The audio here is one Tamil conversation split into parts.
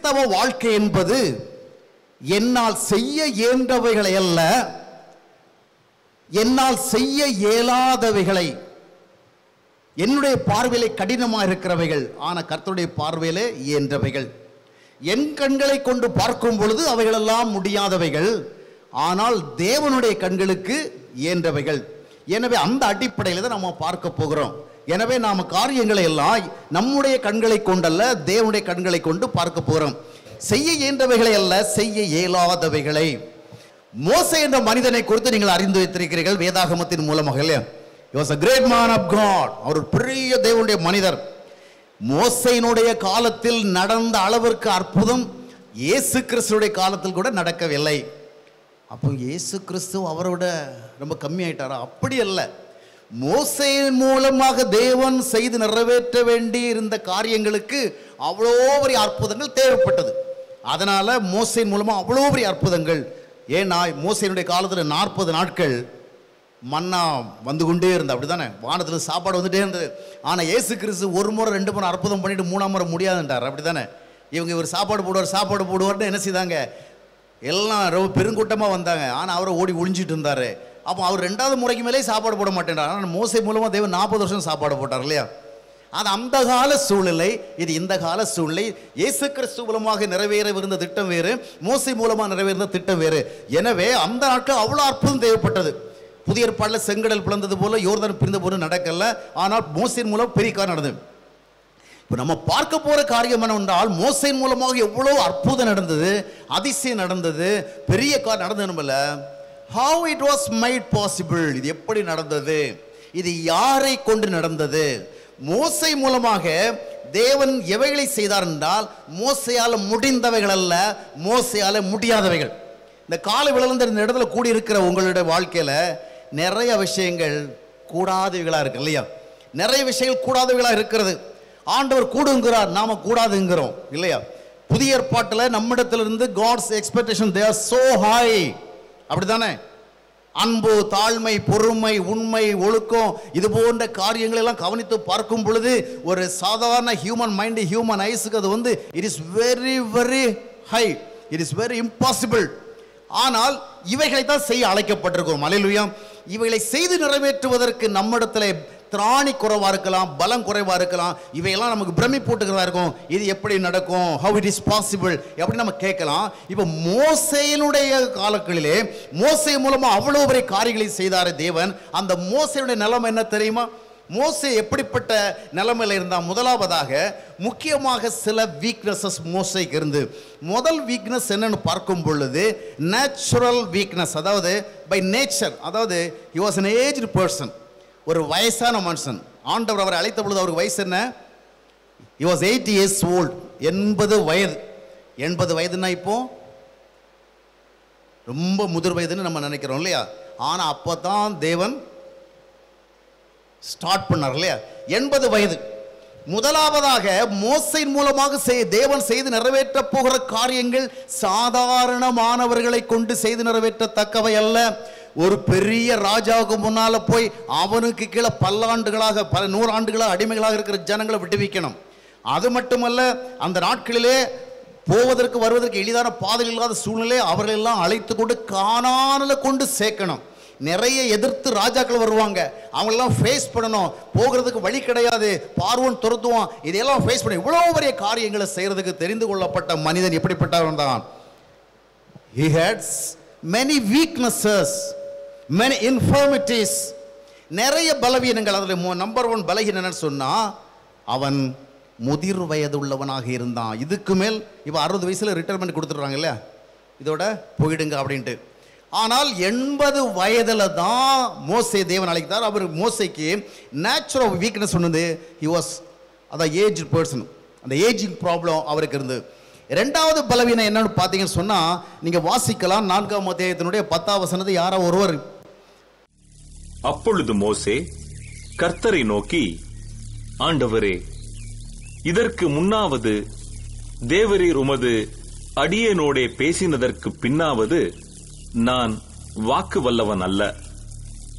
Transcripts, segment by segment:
கிறிஸ்தவ வாழ்க்கை என்பது என்னால் செய்ய இயன்றவைகளை அல்ல என்னால் செய்ய இயலாதவைகளை என்னுடைய பார்வையிலே கடினமாக இருக்கிறவைகள் ஆன கர்த்தருடைய பார்வையிலே இயன்றவைகள் என் கண்களை கொண்டு பார்க்கும் பொழுது அவைகளெல்லாம் முடியாதவைகள் ஆனால் தேவனுடைய கண்களுக்கு இயன்றவைகள் எனவே அந்த அடிப்படையில் தான் நம்ம பார்க்க போகிறோம் எனவே நாம காரியங்களை எல்லாம் நம்முடைய கண்களை கொண்டல்ல தேவனுடைய கண்களை கொண்டு பார்க்க போகிறோம் செய்ய இயன்றவைகளை அல்ல செய்ய இயலாதவைகளை மோசே என்ற மனிதனை குறித்து நீங்கள் அறிந்து வைத்திருக்கிறீர்கள் வேதாகமத்தின் மூலமாக இல்லையா He was a great man of God அவர் ஒரு பெரிய தேவனுடைய மனிதர் மோசையினுடைய காலத்தில் நடந்த அளவிற்கு அற்புதம் இயேசு கிறிஸ்துடைய காலத்தில் கூட நடக்கவில்லை அப்போ இயேசு கிறிஸ்து அவரோட ரொம்ப கம்மி ஆயிட்டாரா அப்படி அல்ல மோசையின் மூலமாக தேவன் செய்து நிறைவேற்ற வேண்டி இருந்த காரியங்களுக்கு அவ்வளோ பெரிய அற்புதங்கள் தேவைப்பட்டது அதனால மோசையின் மூலமா அவ்வளோ பெரிய அற்புதங்கள் ஏன்னா மோசையினுடைய காலத்தில் நாற்பது நாட்கள் மன்னா வந்து கொண்டே இருந்தது அப்படிதானே வானத்தில் சாப்பாடு வந்துட்டே இருந்தது ஆனால் இயேசு கிறிஸ்து ஒரு முறை ரெண்டு முறை அற்புதம் பண்ணிட்டு மூணாம் முறை முடியாதுன்றார் அப்படிதானே இவங்க இவர் சாப்பாடு போடுவார் சாப்பாடு போடுவார்னு என்ன செய்தாங்க எல்லாம் ரொம்ப பெருங்கூட்டமாக வந்தாங்க ஆனால் அவரை ஓடி ஒளிஞ்சிட்டு இருந்தார் அப்போ அவர் ரெண்டாவது முறைக்கு மேலே சாப்பாடு போட மாட்டேன்றார் ஆனால் மோசை மூலமாக தேவன் நாற்பது வருஷம் சாப்பாடு போட்டார் இல்லையா அது அந்த கால சூழ்நிலை இது இந்த கால சூழ்நிலை இயேசு கிறிஸ்து மூலமாக நிறைவேறவிருந்த திட்டம் வேறு மோசை மூலமாக நிறைவேறின திட்டம் வேறு எனவே அந்த நாட்கள் அவ்வளோ அற்புதம் தேவைப்பட்டது புதிய ஏற்பாட்டில் செங்கடல் பிளந்தது போல யோர்தான் பிரிந்த போது நடக்கல ஆனால் மோசையின் மூலம் பெரிய காரியம் நடந்தது இப்போ நம்ம பார்க்க போற காரியம் என்னவென்றால் மோசையின் மூலமாக எவ்வளவு அற்புதம் நடந்தது அதிசயம் நடந்தது பெரிய கார் நடந்தது how it was might possible இது எப்படி நடந்தது இது யாரை கொண்டு நடந்தது மோசை மூலமாக தேவன் எவைகளை செய்தார் என்றால் மோசையால முடிந்தவைகள் அல்ல மோசையால முடியாதவைகள் இந்த காலை விளந்த இந்த இடத்துல கூடி இருக்கிற உங்களுடைய வாழ்க்கையில நிறைய விஷயங்கள் கூடாதவைகளா இருக்கு இல்லையா நிறைய விஷயங்கள் கூடாதவைகளா இருக்கிறது ஆண்டவர் கூடுங்கிறார் நாம கூடாதுங்கிறோம் இல்லையா புதிய ஏற்பாட்டில் நம்மிடத்திலிருந்து God's expectation they are so high அப்படிதானே அன்பு தாழ்மை பொறுமை உண்மை ஒழுக்கம் இது போன்ற காரியங்களை எல்லாம் கவனித்து பார்க்கும் பொழுது ஒரு சாதாரண ஹியூமன் மைண்ட் ஹியூமன் ஐஸுக்கு அது வந்து it is very very high it is very impossible ஆனால் இவைகளை தான் செய்ய அழைக்கப்பட்டிருக்கிறோம் அலையிலுயா இவைகளை செய்து நிறைவேற்றுவதற்கு நம்மிடத்தில் திராணி குறைவா இருக்கலாம் பலம் குறைவா இருக்கலாம் இவையெல்லாம் நமக்கு பிரமி போட்டுக்கிறதா இருக்கும் இது எப்படி நடக்கும் ஹவு இட் இஸ் பாசிபிள் எப்படி நம்ம கேட்கலாம் இப்போ மோசையினுடைய காலங்களிலே மோசை மூலமா அவ்வளவு பெரிய காரியங்களை செய்தாரு தேவன் அந்த மோசையுடைய நிலைமை என்ன தெரியுமா மோசே எப்படிப்பட்ட நிலைமையில் இருந்தால் முதலாவதாக முக்கியமாக சில வீக்னஸஸ் மோசைக்கு இருந்து முதல் வீக்னஸ் என்னன்னு பார்க்கும் பொழுது நேச்சுரல் வீக்னஸ் அதாவது பை நேச்சர் அதாவது he was an aged person ஒரு வயசான மனுஷன் ஆண்டவர் அவரை அழைத்த பொழுது அவருக்கு வயசு என்ன he was eighty years old எண்பது வயது எண்பது வயதுன்னா இப்போ ரொம்ப முதிர் வயதுன்னு நம்ம நினைக்கிறோம் இல்லையா ஆனால் அப்போ தான் தேவன் ஸ்டார்ட் பண்ணார் இல்லையா எண்பது வயது முதலாவதாக மோசையின் மூலமாக செய் தேவன் செய்து நிறைவேற்ற போகிற காரியங்கள் சாதாரணமானவர்களை கொண்டு செய்து நிறைவேற்றத்தக்கவை அல்ல ஒரு பெரிய ராஜாவுக்கு முன்னால போய் அவனுக்கு கீழே பல்லாண்டுகளாக பல நூறாண்டுகளாக அடிமைகளாக இருக்கிற ஜனங்களை விடுவிக்கணும் அது மட்டுமல்ல அந்த நாட்களிலே போவதற்கு வருவதற்கு எளிதான பாதை இல்லாத சூழ்நிலை அவர்களெல்லாம் அழைத்து கொண்டு காணானில் கொண்டு சேர்க்கணும் நிறைய எதிர்த்து ராஜாக்கள் வருவாங்க அவங்களெல்லாம் ஃபேஸ் பண்ணணும் போகிறதுக்கு வழி கிடையாது பார்வன் துரத்துவான் இதையெல்லாம் ஃபேஸ் பண்ண இவ்வளோ பெரிய காரியங்களை செய்யறதுக்கு தெரிந்து கொள்ளப்பட்ட மனிதன் எப்படிப்பட்டவன் தான் he had many weaknesses many infirmities நிறைய பலவீனங்கள் அதில் நம்பர் ஒன் பலகீனம் என்னன்னு சொன்னா அவன் முதிர் வயது உள்ளவனாக இருந்தான் இதுக்கு மேல் இப்போ அறுபது வயசுல ரிட்டைர்மெண்ட் கொடுத்துட்றாங்க இல்லையா இதோட போயிடுங்க அப்படின்ட்டு ஆனால் எண்பது வயதில் தான் மோசே தேவன் அழைத்தார் அவர் மோசைக்கு நேச்சுரல் வீக்னஸ் சொன்னது ஹி வாஸ் அதான் ஏஜ் பர்சன் அந்த ஏஜிங் ப்ராப்ளம் அவருக்கு இருந்தது ரெண்டாவது பலவீனம் என்னன்னு பார்த்தீங்கன்னு சொன்னால் நீங்கள் வாசிக்கலாம் நான்காம் அத்தியாயத்தினுடைய பத்தாம் வசனத்தை யாரோ ஒருவர் அப்பொழுது மோசே கர்த்தரை நோக்கி ஆண்டவரே இதற்கு முன்னாவது தேவரீர் உமது அடியேனோடே பேசினதற்கு பின்னாவது நான் வாக்கு வல்லவன் அல்ல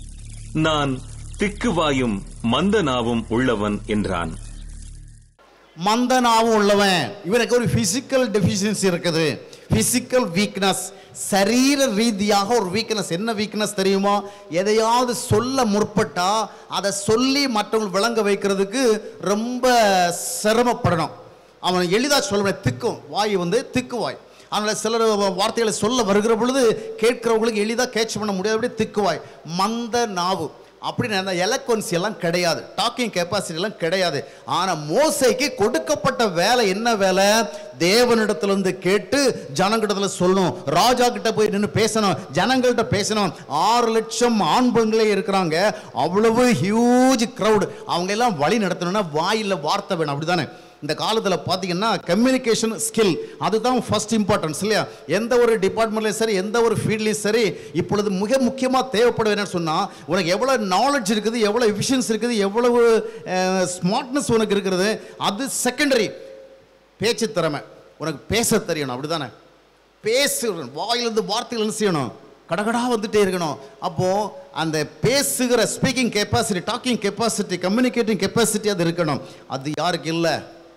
நான் திக்குவாயும் மந்த நாவும் உள்ளவன் என்றான் மந்தனாவும் உள்ளவன் இவனுக்கு ஒரு பிசிக்கல் டெஃபிஷியன்சி இருக்குது பிசிக்கல் வீக்னஸ் சரீர ரீதியாக ஒரு வீக்னஸ் என்ன வீக்னஸ் தெரியுமா எதையாவது சொல்ல முற்பட்டா அதை சொல்லி மற்றவங்க விளங்க வைக்கிறதுக்கு ரொம்ப சிரமப்படணும் அவன் எளிதாக சொல்ல முடியாது திக்கும் வாய் வந்து திக்கு வாய் அதனால் சிலர் வார்த்தைகளை சொல்ல வருகிற பொழுது கேட்கிறவங்களுக்கு எளிதாக கேட்ச் பண்ண முடியாதபடி திக்குவாய் மந்த நாவு அப்படின்னு அந்த எலக்வன்சி எல்லாம் கிடையாது டாக்கிங் கெப்பாசிட்டி எல்லாம் கிடையாது ஆனால் மோசைக்கு கொடுக்கப்பட்ட வேலை என்ன வேலை தேவனிடத்துல இருந்து கேட்டு ஜனங்கிடத்துல சொல்லணும் ராஜா கிட்ட போய் நின்று பேசணும் ஜனங்கள்கிட்ட பேசணும் ஆறு லட்சம் ஆண் பெண்களே இருக்கிறாங்க அவ்வளவு ஹியூஜ் க்ரௌட் அவங்க எல்லாம் வழி நடத்தணும்னா வாயில வார்த்தை வேணும் அப்படிதானே இந்த காலத்தில் பார்த்தீங்கன்னா கம்யூனிகேஷன் ஸ்கில் அதுதான் ஃபர்ஸ்ட் இம்பார்ட்டன்ஸ் இல்லையா எந்த ஒரு டிபார்ட்மெண்ட்லையும் சரி எந்த ஒரு ஃபீல்ட்லையும் சரி இப்பொழுது மிக முக்கியமாக தேவைப்படும் என்னன்னு சொன்னால் உனக்கு எவ்வளோ நாலேஜ் இருக்குது எவ்வளோ எஃபிஷியன்ஸ் இருக்குது எவ்வளவு ஸ்மார்ட்னஸ் உனக்கு இருக்கிறது அது செகண்டரி பேச்சு திறமை உனக்கு பேச தெரியணும் அப்படிதானே பேசு வாயிலிருந்து வார்த்தைகள் என்ன செய்யணும் கடகடா வந்துட்டே இருக்கணும் அப்போ அந்த பேசுகிற speaking capacity talking capacity communicating capacity அது இருக்கணும் அது யாருக்கு இல்லை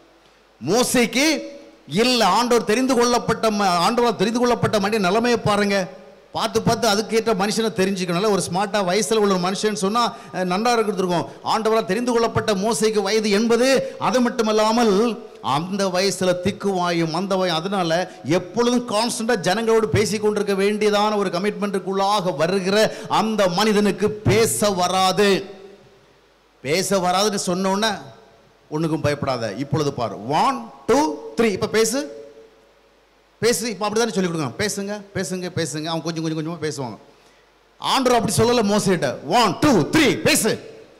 மோசைக்கு இல்லை ஆண்டவர் தெரிந்து கொள்ளப்பட்ட ம- ஆண்டவரால் தெரிந்து கொள்ளப்பட்ட மனித நிலைமையை பாருங்க பார்த்து பார்த்து அதுக்கேற்ற மனுஷனை தெரிஞ்சுக்கணும்ல ஒரு ஸ்மார்ட்டாக வயசில் உள்ள ஒரு மனுஷன் சொன்னால் நன்றா இருக்கிறதுக்கும் ஆண்டவரால் தெரிந்து கொள்ளப்பட்ட மோசைக்கு வயது எண்பது அது மட்டுமல்லாமல் அந்த வயசுல திக்குவாயும் மந்தவாயும் அதனால எப்பொழுதும் கான்ஸ்டண்டாக ஜனங்களோடு பேசி கொண்டிருக்க வேண்டியதான ஒரு கமிட்மெண்ட்டுக்குள்ளாக வருகிற அந்த மனிதனுக்கு பேச வராது பேச வராதுன்னு சொன்ன உடனே ஒண்ணுக்கும் பயப்படாத இப்பொழுது பாரு ஒன் டூ த்ரீ இப்போ பேசு பேசு இப்போ அப்படிதானே சொல்லி கொடுங்க பேசுங்க பேசுங்க பேசுங்க அவங்க கொஞ்சம் கொஞ்சம் கொஞ்சமாக பேசுவாங்க ஆண்டவர் அப்படி சொல்லலை மோசிட்ட ஒன் டூ த்ரீ பேசு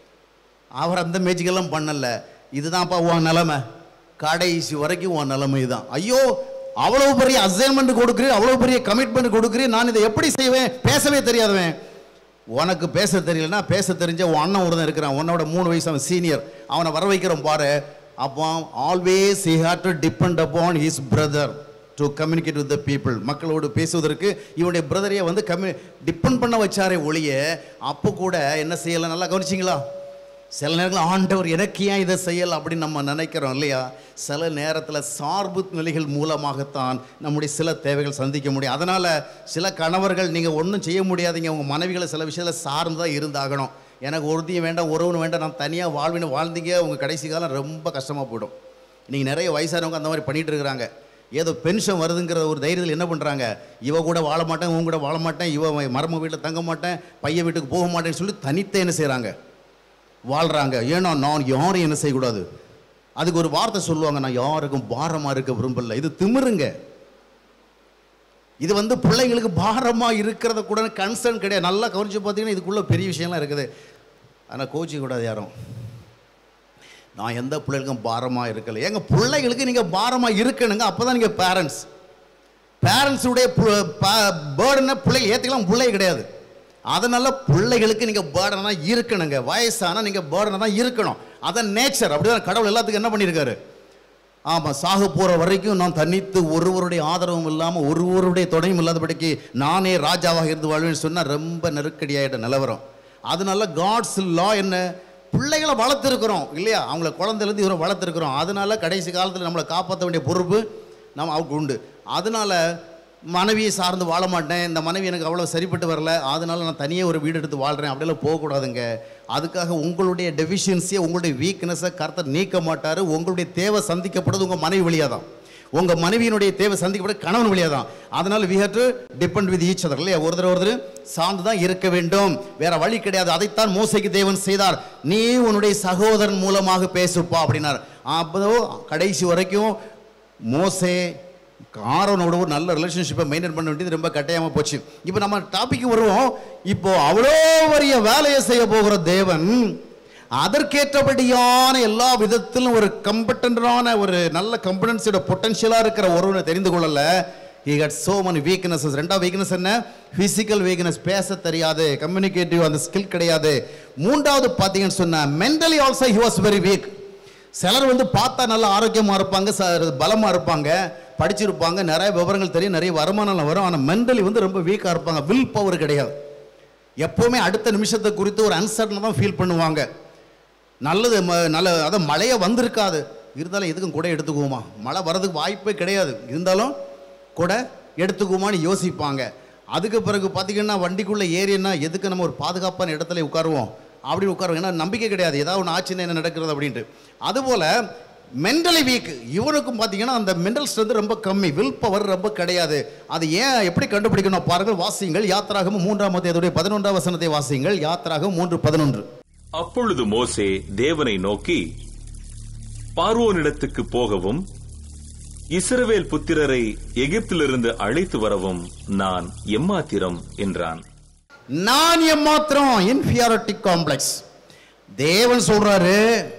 அவர் அந்த மேஜிக்கெல்லாம் பண்ணல இதுதான்ப்பா உன் நிலைமை கடைசி வரைக்கும் உன் நிலைமை தான் ஐயோ அவ்வளவு பெரிய அசைன்மெண்ட் கொடுக்குறேன் அவ்வளவு பெரிய கமிட்மெண்ட் கொடுக்குறேன் நான் இதை எப்படி செய்வேன் பேசவே தெரியாதவன் உனக்கு பேச தெரியலனா பேச தெரிஞ்ச உன் அண்ணன் ஒருத்தன் இருக்கிறான் உன்னோட மூணு வயசு அவன் சீனியர் அவனை வர வைக்கிறோம் பாரு அப்போ always he had to depend upon his brother to communicate with the people மக்களோடு பேசுவதற்கு இவனுடைய பிரதரையை வந்து கம்யூ டிபெண்ட் பண்ண வச்சாரே ஒழிய அப்போ கூட என்ன செய்யலை நல்லா கவனிச்சிங்களா சில நேரங்கள் ஆண்டவர் எனக்கு ஏன் இதை செய்யலை அப்படின்னு நம்ம நினைக்கிறோம் இல்லையா சில நேரத்தில் சார்பு நிலைகள் மூலமாகத்தான் நம்முடைய சில தேவைகள் சந்திக்க முடியும் அதனால் சில கணவர்கள் நீங்கள் ஒன்றும் செய்ய முடியாதீங்க உங்கள் மனைவிகளை சில விஷயத்தில் சார்ந்து தான் இருந்தாகணும் எனக்கு ஒருத்தையும் வேண்டாம் உறவுன்னு வேண்டாம் நான் தனியாக வாழ்வின்னு வாழ்ந்தீங்க உங்கள் கடைசி காலம் ரொம்ப கஷ்டமாக போயிடும் நீங்கள் நிறைய வயசானவங்க அந்த மாதிரி பண்ணிட்டு இருக்கிறாங்க ஏதோ பென்ஷன் வருதுங்கிற ஒரு தைரியத்தில் என்ன பண்ணுறாங்க இவ கூட வாழ மாட்டேன் உன் கூட வாழ மாட்டேன் இவ மரும வீட்டில் தங்க மாட்டேன் பையன் வீட்டுக்கு போக மாட்டேன்னு சொல்லி தனித்தே என்ன செய்கிறாங்க வாழ்கிறாங்க ஏன்னா நான் யாரும் என்ன செய்யக்கூடாது அதுக்கு ஒரு வார்த்தை சொல்லுவாங்க நான் யாருக்கும் பாரமாக இருக்க விரும்பல இது திமிருங்க இது வந்து பிள்ளைங்களுக்கு பாரமாக இருக்கிறத கூட கன்சர்ன் கிடையாது நல்லா கவனிச்சு பார்த்தீங்கன்னா இதுக்குள்ள பெரிய விஷயம்லாம் இருக்குது ஆனால் கோச்சிக்க கூடாது யாரும் நான் எந்த பிள்ளைகளுக்கும் பாரமாக இருக்கல எங்கள் பிள்ளைகளுக்கு நீங்கள் பாரமாக இருக்கணுங்க அப்போ தான் நீங்கள் பேரண்ட்ஸ் பேரண்ட்ஸுடைய பேர்டனை பிள்ளைகள் ஏற்றுக்கலாம் பிள்ளை கிடையாது அதனால பிள்ளைகளுக்கு நீங்கள் பேர்டனாக இருக்கணுங்க வயசானா நீங்கள் பேர்டனாக தான் இருக்கணும் அதான் நேச்சர் அப்படிதான் கடவுள் எல்லாத்துக்கும் என்ன பண்ணியிருக்காரு ஆமாம் சாக போகிற வரைக்கும் நான் தனித்து ஒருவருடைய ஆதரவும் இல்லாமல் ஒருவருடைய துணையும் இல்லாதபடிக்கு நானே ராஜாவாக இருந்து வாழ்வேன்னு சொன்னால் ரொம்ப நெருக்கடியாயிட்ட நிலவரம் அதனால காட்ஸ் லா என்ன பிள்ளைகளை வளர்த்துருக்குறோம் இல்லையா அவங்கள குழந்தைலேருந்து இவரை வளர்த்துருக்குறோம் அதனால கடைசி காலத்தில் நம்மளை காப்பாற்ற வேண்டிய பொறுப்பு நம்ம அவருக்கு உண்டு அதனால மனைவியை சார்ந்து வாழ மாட்டேன் இந்த மனைவி எனக்கு அவ்வளோ சரிப்பட்டு வரல அதனால நான் தனியே ஒரு வீடு எடுத்து வாழ்கிறேன் அப்படியெல்லாம் போகக்கூடாதுங்க அதுக்காக உங்களுடைய டெஃபிஷியன்சியை உங்களுடைய வீக்னஸை கருத்தை நீக்க மாட்டார் உங்களுடைய தேவை சந்திக்கப்படுறது உங்கள் மனைவி வழியாக தான் உங்கள் மனைவியினுடைய தேவை சந்திக்கப்பட கணவன் வழியாக தான் அதனால் we have to depend with each other இல்லையா ஒருத்தர் ஒருத்தர் சார்ந்து தான் இருக்க வேண்டும் வேற வழி கிடையாது அதைத்தான் மோசைக்கு தேவன் செய்தார் நீ உன்னுடைய சகோதரன் மூலமாக பேசுப்பா அப்படின்னார் அப்போ கடைசி வரைக்கும் மோசே ஆரோனோட ஒரு நல்ல ரிலேஷன்ஷிப்பை மெயின்டைன் பண்ண வேண்டியது ரொம்ப கட்டாயமாக போச்சு இப்போ நம்ம டாபிக் வருவோம் இப்போ அவ்வளோ பெரிய வேலையை செய்ய போகிற தேவன் அதற்கேற்றபடியான எல்லா விதத்திலும் ஒரு கம்பட்டன்டான ஒரு நல்ல கம்படன்ஸோட பொட்டன்ஷியலாக இருக்கிற ஒருவனை தெரிந்து கொள்ளல he had so many weaknesses ரெண்டாவது வீக்னஸ் என்ன ஃபிசிக்கல் வீக்னஸ் பேச தெரியாது கம்யூனிகேட்டிவ் அந்த ஸ்கில் கிடையாது மூன்றாவது பார்த்தீங்கன்னு சொன்னா mentally also he was very weak சிலர் வந்து பார்த்தா நல்ல ஆரோக்கியமாக இருப்பாங்க ச- பலமா இருப்பாங்க படிச்சிருப்பாங்க நிறைய விவரங்கள் தெரியும் நிறைய வருமானம் வரும் ஆனால் மென்டலி வந்து ரொம்ப வீக்காக இருப்பாங்க வில் பவர் கிடையாது எப்போவுமே அடுத்த நிமிஷத்தை குறித்து ஒரு அன்சர்டன் தான் ஃபீல் பண்ணுவாங்க நல்லது ம- நல்ல அதான் மழையே வந்திருக்காது இருந்தாலும் எதுக்கும் கூட எடுத்துக்குவோமா மழை வர்றதுக்கு வாய்ப்பே கிடையாது இருந்தாலும் கூட எடுத்துக்குவோமான்னு யோசிப்பாங்க அதுக்கு பிறகு பார்த்தீங்கன்னா வண்டிக்குள்ளே ஏறினா எதுக்கு நம்ம ஒரு பாதுகாப்பான இடத்துல உட்காருவோம் அப்படி உட்காருவோம் ஏன்னா நம்பிக்கை கிடையாது ஏதாவது ஒன்று ஆச்சுன்னா என்ன நடக்கிறது அப்படின்ட்டு அதுபோல் மென்டலி வீக் இவனுக்கும் பார்த்தீங்கன்னா அந்த மென்டல் ஸ்ட்ரென்த் ரொம்ப கம்மி வில் பவர் ரொம்ப கிடையாது அது ஏன் எப்படி கண்டுபிடிக்கணும் பாருங்கள் வாசியுங்கள் யாத்திராகவும் மூன்றாம் அத்தியாயத்துடைய பதினொன்றாம் வசனத்தை வாசியுங்கள் யாத்திராகவும் மூன்று பதினொன்று அப்பொழுது மோசே தேவனை நோக்கி பார்வோனிடத்துக்கு போகவும் இஸ்ரவேல் புத்திரரை எகிப்திலிருந்து அழைத்து வரவும் நான் எம்மாத்திரம் என்றான் நான் எம்மாத்திரம் இன்ஃபியாரிட்டி காம்ப்ளெக்ஸ் தேவன் சொல்றாரு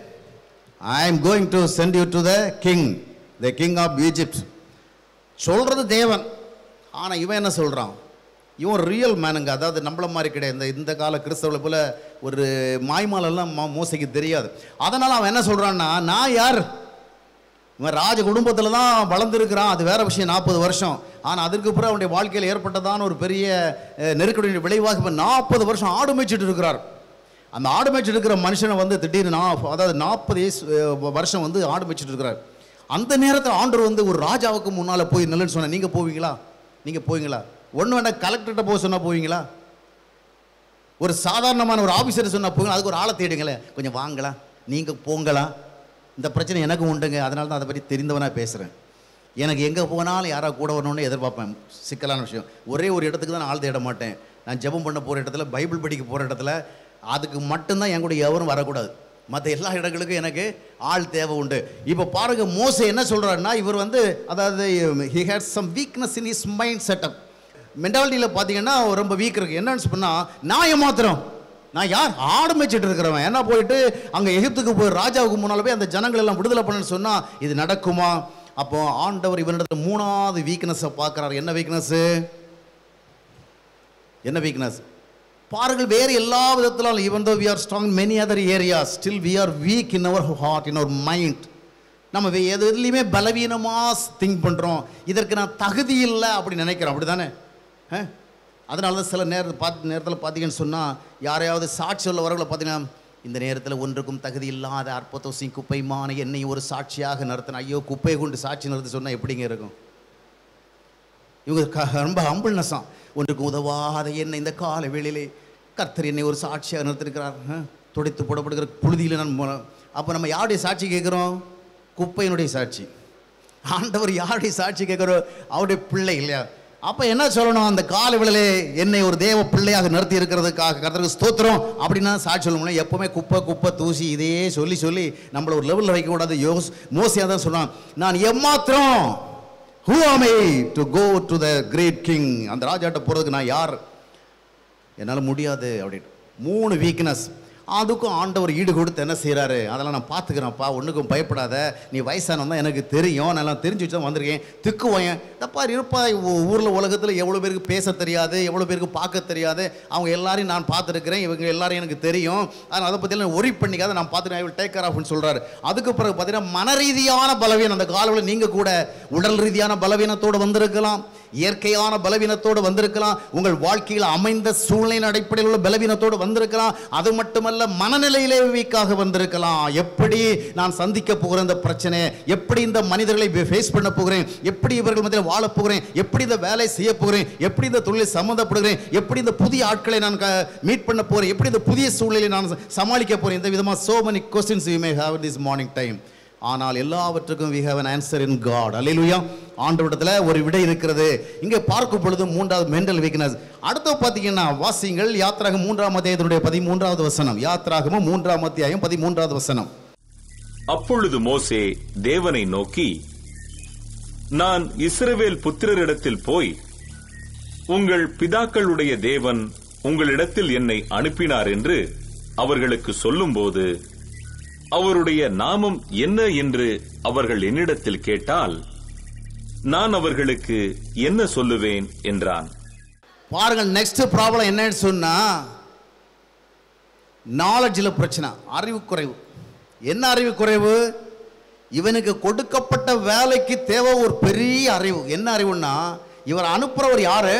I am going to send you to the king the king of Egypt சொல்றது தேவன் ஆனா இவன் என்ன சொல்றான் இவன் ரியல் மேனுங்க அதாவது நம்மள மாதிரி கிடையாது இந்த இந்த கால கிறிஸ்தவளை போல ஒரு மாய்மாலெல்லாம் மோ- மோசைக்கு தெரியாது அதனால அவன் என்ன சொல்றான்னா நான் யார் இவன் ராஜ குடும்பத்தில் தான் வளர்ந்துருக்கிறான் அது வேற விஷயம் நாற்பது வருஷம் ஆனால் அதற்கு பிறகு அவனுடைய வாழ்க்கையில் ஏற்பட்டதான ஒரு பெரிய அஹ், நெருக்கடியின் விளைவாக இப்போ நாற்பது வருஷம் ஆடு மேய்ச்சிட்டு இருக்கிறார் அந்த ஆடு மேய்ச்சிட்டு இருக்கிற மனுஷனை வந்து திடீர்னு நா அதாவது நாற்பது வருஷம் வந்து ஆடு மேய்ச்சிட்டு இருக்கிறார் அந்த நேரத்தில் ஆண்டவர் வந்து ஒரு ராஜாவுக்கு முன்னால் போய் நில்லுன்னு சொன்ன நீங்கள் போவீங்களா நீங்கள் போவீங்களா ஒன்று வேண்டாம் கலெக்டர்கிட்ட போக சொன்னால் போவீங்களா ஒரு சாதாரணமான ஒரு ஆஃபீஸர் சொன்னா போங்க அதுக்கு ஒரு ஆளை தேடுங்களேன் கொஞ்சம் வாங்கலாம் நீங்கள் போங்களா இந்த பிரச்சனை எனக்கு உண்டுங்க அதனால தான் அதை பற்றி தெரிந்தவனாக பேசுகிறேன் எனக்கு எங்கே போனாலும் யாராவது கூட வரணும்னு எதிர்பார்ப்பேன் சிக்கலான விஷயம் ஒரே ஒரு இடத்துக்கு தான் நான் ஆள் தேட மாட்டேன் நான் ஜெபம் பண்ண போகிற இடத்துல பைபிள் படிக்க போகிற இடத்துல அதுக்கு மட்டும்தான் என் கூட எவரும் வரக்கூடாது மற்ற எல்லா இடங்களுக்கும் எனக்கு ஆள் தேவை உண்டு இப்போ பாருங்க மோசே என்ன சொல்றாருன்னா இவர் வந்து அதாவது he had some weakness in his mind setup மென்டாலிட்டியில் பார்த்தீங்கன்னா ரொம்ப வீக் இருக்கு என்னன்னு சொன்னால் நான் ஏமாத்திரம் நான் யார் ஆடு மேய்ச்சிட்டு இருக்கிறவன் என்ன போயிட்டு அங்கே எகிப்துக்கு போய் ராஜாவுக்கு முன்னால் போய் அந்த ஜனங்கள் எல்லாம் விடுதலை பண்ணுன்னு சொன்னால் இது நடக்குமா அப்போ ஆண்டவர் இவனிடத்துல மூணாவது வீக்னஸை பார்க்குறாரு என்ன வீக்னஸ்ஸு என்ன வீக்னஸ் பாருங்கள் வேறு எல்லா விதத்திலும் even though we are strong many other areas still we are weak in our heart in our mind நம்ம வே- எது எதுலையுமே பலவீனமாக திங்க் பண்ணுறோம் இதற்கு நான் தகுதி இல்லை அப்படி நினைக்கிறோம் அப்படி தானே அதனால தான் சில நேரத்தில் பார்த்து நேரத்தில் பார்த்தீங்கன்னு சொன்னால் யாரையாவது சாட்சி சொல்ல வரவங்களை பார்த்தீங்கன்னா இந்த நேரத்தில் ஒன்றுக்கும் தகுதி இல்லாத அற்பத்தோசி குப்பைமான என்னை ஒரு சாட்சியாக நடத்தின ஐயோ குப்பையை கொண்டு சாட்சி நடத்தி சொன்னால் எப்படிங்க இருக்கும் இவங்க க- ரொம்ப ஹம்பிள்னஸாம் ஒன்றுக்கு உதவாத என்னை இந்த கால வேளையிலே கர்த்தர் என்னை ஒரு சாட்சியாக நிறுத்திருக்கிறார் ஆ, துடைத்து போடப்படுகிற புழுதியில் நான் மு- அப்போ நம்ம யாருடைய சாட்சி கேட்குறோம் குப்பையினுடைய சாட்சி ஆண்டவர் யாருடைய சாட்சி கேட்குறோம் அவருடைய பிள்ளை இல்லையா அப்போ என்ன சொல்லணும் அந்த கால வேளையிலே என்னை ஒரு தேவ பிள்ளையாக நிறுத்தி இருக்கிறதுக்காக கர்த்தருக்கு ஸ்தோத்திரம் அப்படின்னா சாட்சி சொல்லணும் எப்பவுமே குப்பை குப்பை தூசி இதையே சொல்லி சொல்லி நம்மளை ஒரு லெவலில் வைக்கக்கூடாது யோஸ் மோசியாக தான் சொன்னான் நான் எம்மாத்திரம் who am I to go to the great king அந்த ராஜாட்ட போகிறதுக்கு நான் யார் என்னால் முடியாது அப்படின்னு மூணு வீக்னஸ் அதுக்கும் ஆண்டவர் ஈடு கொடுத்து என்ன செய்கிறாரு அதெல்லாம் நான் பார்த்துக்கிறேன்ப்பா ஒன்றுக்கும் பயப்படாத நீ வயசானவன் தான் எனக்கு தெரியும் நான் எல்லாம் தெரிஞ்சு வச்சு தான் வந்திருக்கேன் திக்குவாயன் தப்பா இருப்பா ஊரில் உலகத்தில் எவ்வளோ பேருக்கு பேச தெரியாது எவ்வளோ பேருக்கு பார்க்க தெரியாது அவங்க எல்லாரையும் நான் பார்த்துருக்கிறேன் இவங்க எல்லாரையும் எனக்கு தெரியும் அதனால் அதை பற்றியெல்லாம் ஒரி பண்ணிக்காத நான் பார்த்துட்டு ஐ வில் டேக் கேர் ஆஃப்னு சொல்கிறாரு அதுக்கு பிறகு பார்த்தீங்கன்னா மன ரீதியான பலவீனம் அந்த காலவில் நீங்கள் கூட உடல் ரீதியான பலவீனத்தோடு வந்திருக்கலாம் இயற்கையான பலவீனத்தோடு வந்திருக்கலாம் உங்கள் வாழ்க்கையில் அமைந்த சூழ்நிலை அடிப்படையில் உள்ள பலவீனத்தோடு வந்திருக்கலாம் அது மட்டுமல்ல மனநிலையிலே வீக்காக வந்திருக்கலாம் எப்படி நான் சந்திக்க போகிறேன் இந்த பிரச்சனை எப்படி இந்த மனிதர்களை ஃபேஸ் பண்ண போகிறேன் எப்படி இவர்கள் மத்தியில் வாழப் போகிறேன் எப்படி இந்த வேலை செய்ய போகிறேன் எப்படி இந்த தொழிலில் சம்மந்தப்படுகிறேன் எப்படி இந்த புதிய ஆட்களை நான் மீட் பண்ண போகிறேன் எப்படி இந்த புதிய சூழ்நிலையை நான் சமாளிக்க போகிறேன் இந்த விதமாக so many questions you may have this morning time ஆனால் எல்லாவற்றுக்கும் we have an answer in God அல்லேலூயா ஆண்டவரிடத்துல ஒரு விடை இருக்கிறது இங்கே பார்க்கும் பொழுது மூன்றாவது மென்டல் வீக்னஸ் அடுத்து பார்த்தீங்கன்னா வாசிங்கள் யாத்திராகம் மூன்றாம் அத்தியாயத்தினுடைய பதிமூன்றாவது வசனம் யாத்திராகமும் மூன்றாம் அத்தியாயம் பதிமூன்றாவது வசனம் அப்பொழுது மோசே தேவனை நோக்கி நான் இஸ்ரவேல் புத்திரரிடத்தில் போய் உங்கள் பிதாக்களுடைய தேவன் உங்களிடத்தில் என்னை அனுப்பினார் என்று அவர்களுக்கு சொல்லும்போது அவருடைய நாமம் என்ன என்று அவர்கள் என்னிடத்தில் கேட்டால் நான் அவர்களுக்கு என்ன சொல்லுவேன் என்றான் பாருங்கள் நெக்ஸ்ட் ப்ராப்ளம் என்னன்னு சொன்னா நாலேஜில் பிரச்சனை அறிவு குறைவு என்ன அறிவு குறைவு இவனுக்கு கொடுக்கப்பட்ட வேலைக்கு தேவை ஒரு பெரிய அறிவு என்ன அறிவுன்னா இவர் அனுப்புறவர் யாரு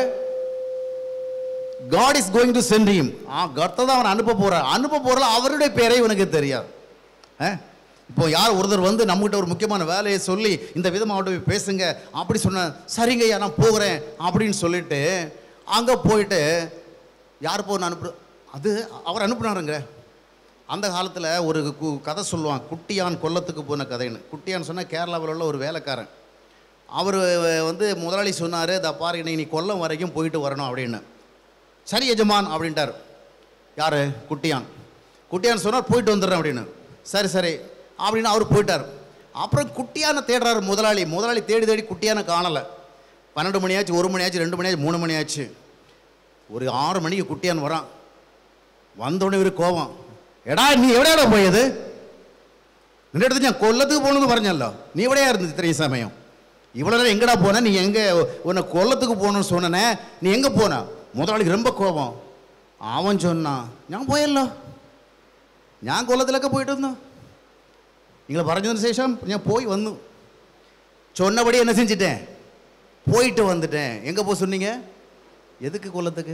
God is going to send him ஆ கர்த்தர் தான் அவன் அனுப்ப போறார் அனுப்ப போறல அவருடைய பேரே இவனுக்கு தெரியாது ஆ? இப்போ யார் ஒருத்தர் வந்து நம்மகிட்ட ஒரு முக்கியமான வேலையை சொல்லி இந்த விதமாக அவர்கிட்ட போய் பேசுங்க அப்படி சொன்ன சரிங்க ஐயா நான் போகிறேன் அப்படின்னு சொல்லிட்டு அங்கே போயிட்டு யார் போன அனுப்பு அது அவர் அனுப்புனாருங்க அந்த காலத்தில் ஒரு கு- கதை சொல்லுவான் குட்டியான் கொல்லத்துக்கு போன கதைன்னு குட்டியான் சொன்னால் கேரளாவில் உள்ள ஒரு வேலைக்காரன் அவர் வந்து முதலாளி சொன்னார் இதை பாரு இன்னைக்கு நீ கொல்லம் வரைக்கும் போயிட்டு வரணும் அப்படின்னு சரி எஜமான் அப்படின்ட்டார் யார் குட்டியான் குட்டியான் சொன்னார் போயிட்டு வந்துடுறேன் அப்படின்னு சரி சரி அப்படின்னு அவர் போயிட்டார் அப்புறம் குட்டியானை தேடுறாரு முதலாளி முதலாளி தேடி தேடி குட்டியானை காணலை பன்னெண்டு மணி ஆச்சு ஒரு மணி ஆச்சு ரெண்டு மணி ஆச்சு மூணு மணி ஆச்சு ஒரு ஆறு மணிக்கு குட்டியான் வரான் வந்தோடனே ஒரு கோவம் எடா நீ எവിടെയാടോ പോയത് നിന്റെ അടുത്ത് ഞാൻ കൊല്ലத்துக்கு போகணும்னு പറഞ്ഞല്ലോ நீ എവിടെയാ இருந்தது இத்தனை சமயம் இவ்வளோ நேரம் எங்கடா போன நீ எங்கே உன்னை கொல்லத்துக்கு போகணும்னு சொன்னனே நீ எங்கே போன முதலாளிக்கு ரொம்ப கோபம் அவன் சொன்னான் ഞാൻ പോയല്ലോ ഞാൻ കൊല്ലത്തിലൊക്കെ പോയിട്ട് വന്നു നിങ്ങൾ പറഞ്ഞതിന് ശേഷം ഞാൻ പോയി വന്നു சொன்னபடி என்ன செஞ்சிட்டேன் போயிட்டு வந்துட்டேன் எங்கே போக சொன்னீங்க எதுக்கு கொல்லத்துக்கு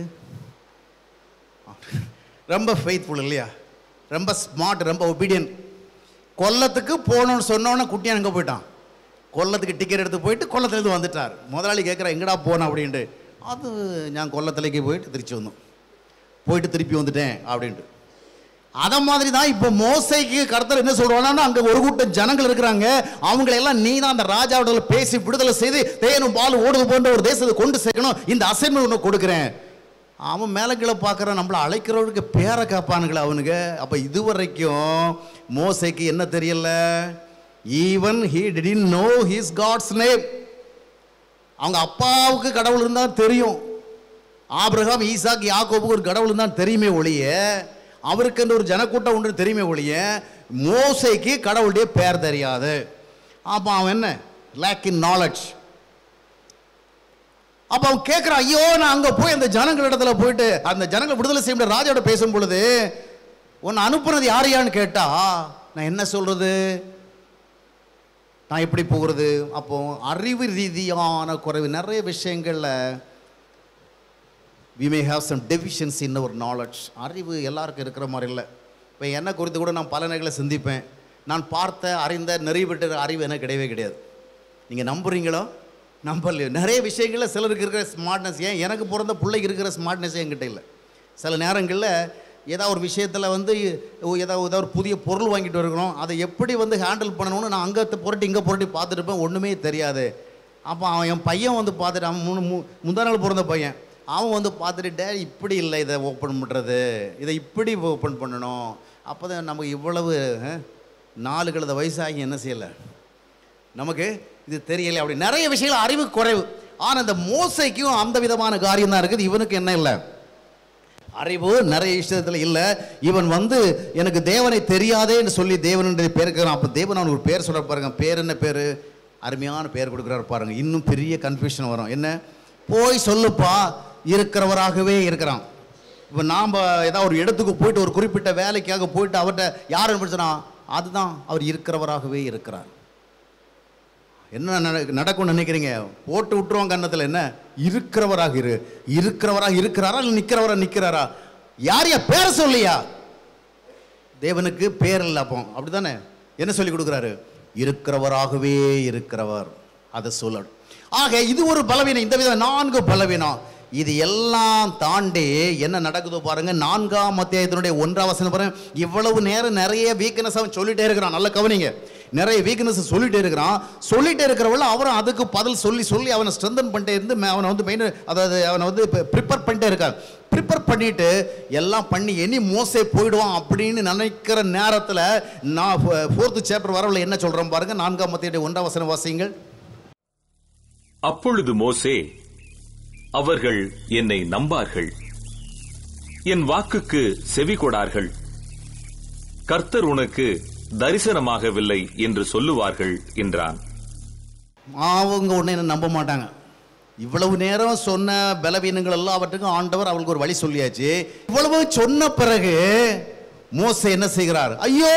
ரொம்ப ஃபெய்த்ஃபுல் இல்லையா ரொம்ப ஸ்மார்ட் ரொம்ப ஒபீடியன் கொல்லத்துக்கு போகணும்னு சொன்னோன்னே குட்டியான் எங்கே போயிட்டான் கொல்லத்துக்கு டிக்கெட் எடுத்து போயிட்டு கொல்லத்துலேருந்து வந்துட்டார் முதலாளி கேட்குறா எங்கடா போன அப்படின்ட்டு அது நான் கொல்லத்திலேக்கு போயிட்டு திருச்சி வந்தோம் போயிட்டு திருப்பி வந்துட்டேன் அப்படின்ட்டு அத மாதிரி தான் இப்போ மோசைக்கு கர்த்தர் என்ன சொல்றாங்கன்னா அங்க ஒரு கூட்டம் ஜனங்கள் இருக்கிறாங்க அவங்களை எல்லாம் நீ தான் அந்த ராஜாவோட பேசி விடுதலை செய்து தேனும் பால் ஓடுது போன்ற ஒரு தேசத்தை கொண்டு சேர்க்கணும் இந்த அசைன்மெண்ட் ஒன்று கொடுக்குறேன் அவன் மேலே கீழே பார்க்குறான் நம்மளை அழைக்கிறவருக்கு பேரை காப்பானுங்களே அவனுங்க அப்போ இதுவரைக்கும் மோசைக்கு என்ன தெரியல even he didn't know his God's name அவங்க அப்பாவுக்கு கடவுள் இருந்தால் தெரியும் ஆபிரகாம் ஈசாக் யாக்கோபுக்கு ஒரு கடவுள் இருந்தால் தெரியுமே ஒழிய அவருக்கு என்று ஒரு ஜனக்கூட்டம் உண்டு தெரியுமே ஒழிய மோசைக்கு கடவுளுடைய பேர் தெரியாது அப்போ அவன் என்ன லேக் இன் நாலேஜ் அப்போ அவன் கேட்குறான் ஐயோ நான் அங்கே போய் அந்த ஜனங்கள் இடத்துல போயிட்டு அந்த ஜனங்களை விடுதலை செய்ய முடிய ராஜாவோட பேசும் பொழுது உன்னை அனுப்புனது யாரையான்னு கேட்டா நான் என்ன சொல்றது நான் எப்படி போகிறது அப்போ அறிவு ரீதியான குறைவு நிறைய விஷயங்களில் we may have some deficiency in our knowledge அறிவு எல்லாருக்கும் இருக்கிற மாதிரி இல்லை இப்போ என்ன குறித்து கூட நான் பல நேரங்களை சிந்திப்பேன் நான் பார்த்த அறிந்த நிறைவேற்ற அறிவு எனக்கு கிடையவே கிடையாது நீங்கள் நம்புறீங்களோ நம்பலையோ நிறைய விஷயங்களில் சிலருக்கு இருக்கிற ஸ்மார்ட்னஸ் ஏன் எனக்கு பிறந்த பிள்ளைக்கு இருக்கிற ஸ்மார்ட்னஸ் என்கிட்ட இல்லை சில நேரங்களில் ஏதாவது ஒரு விஷயத்தில் வந்து ஏதாவது ஏதாவது ஒரு புதிய பொருள் வாங்கிட்டு இருக்கிறோம் அதை எப்படி வந்து ஹேண்டில் பண்ணணும்னு நான் அங்கே புரட்டி இங்கே புரட்டி பார்த்துட்டு இருப்பேன் ஒன்றுமே தெரியாது அப்போ அவன் என் பையன் வந்து பார்த்துட்டு அவன் மூணு மு முந்தா நாள் பிறந்த பையன் அவன் வந்து பார்த்துட்டு டேடி இப்படி இல்லை இதை ஓப்பன் பண்ணுறது இதை இப்படி ஓப்பன் பண்ணணும் அப்போ தான் நமக்கு இவ்வளவு அஹ், நாலு கழுத வயசாகி என்ன செய்யலை நமக்கு இது தெரியலை அப்படி நிறைய விஷயங்கள் அறிவு குறைவு ஆனால் இந்த மோசைக்கும் அந்த விதமான காரியம் தான் இருக்குது இவனுக்கு என்ன இல்லை அறிவு நிறைய விஷயத்தில் இல்லை இவன் வந்து எனக்கு தேவனை தெரியாதேன்னு சொல்லி தேவனுடைய பேருக்கிறான் அப்போ தேவன் அவனுக்கு ஒரு பேர் சொல்ல பாருங்க பேர் என்ன பேர் அருமையான பேர் கொடுக்குறாரு பாருங்க இன்னும் பெரிய கன்ஃபியூஷன் வரும் என்ன போய் சொல்லுப்பா இருக்கிறவராகவே இருக்கிறான் இப்போ நாம் ஏதாவது ஒரு இடத்துக்கு போயிட்டு ஒரு குறிப்பிட்ட வேலைக்காக போயிட்டு அவர்கிட்ட யார் படிச்சனா அதுதான் அவர் இருக்கிறவராகவே இருக்கிறார் என்ன நட- நடக்கும்னு நினைக்கிறீங்க போட்டு விட்டுருவோம் கன்னத்தில் என்ன இருக்கிறவராக இரு இருக்கிறவராக இருக்கிறாரா இல்லை நிற்கிறவரா நிற்கிறாரா யார் யா பேரை சொல்லியா தேவனுக்கு பேர் இல்லை அப்போ அப்படிதானே என்ன சொல்லி கொடுக்குறாரு இருக்கிறவராகவே இருக்கிறவர் அதை சொல்லணும் ஆக இது ஒரு பலவீனம் இந்த விதம் நான்கு பலவீனம் இது எல்லாம் தாண்டி என்ன நடக்குதோ பாருங்க நான்காம் அத்தியாயத்தினுடைய ஒன்றாம் வசனம் பாருங்க இவ்வளவு நேரம் நிறைய வீக்னஸ் அவன் சொல்லிட்டே இருக்கிறான் நல்ல கவனிங்க நிறைய வீக்னஸ் சொல்லிட்டே இருக்கிறான் சொல்லிட்டே இருக்கிறவள அவரும் அதுக்கு பதில் சொல்லி சொல்லி அவனை ஸ்ட்ரென்தன் பண்ணிட்டே இருந்து மே- அவனை வந்து மெயின் அதாவது அவனை வந்து ப்ரிப்பேர் பண்ணிட்டே இருக்கான் ப்ரிப்பேர் பண்ணிட்டு எல்லாம் பண்ணி இனி மோசே போயிடுவான் அப்படின்னு நினைக்கிற நேரத்தில் நான் ஃபோர்த்து சாப்டர் வரவில் என்ன சொல்கிறேன் பாருங்க நான்காம் மத்தியுடைய ஒன்றாம் வசனம் வாசியுங்கள் அப்பொழுது மோசே அவர்கள் என்னை நம்பார்கள் என் வாக்குக்கு செவி கொடார்கள் கர்த்தர் உனக்கு தரிசனமாகவில்லை என்று சொல்லுவார்கள் என்றான் அவங்க உடனே என்ன நம்ப மாட்டாங்க இவ்வளவு நேரம் சொன்ன பலவீனங்கள் எல்லாம் அவற்றுக்கும் ஆண்டவர் அவளுக்கு ஒரு வழி சொல்லியாச்சு இவ்வளவு சொன்ன பிறகு மோசே என்ன செய்கிறார் ஐயோ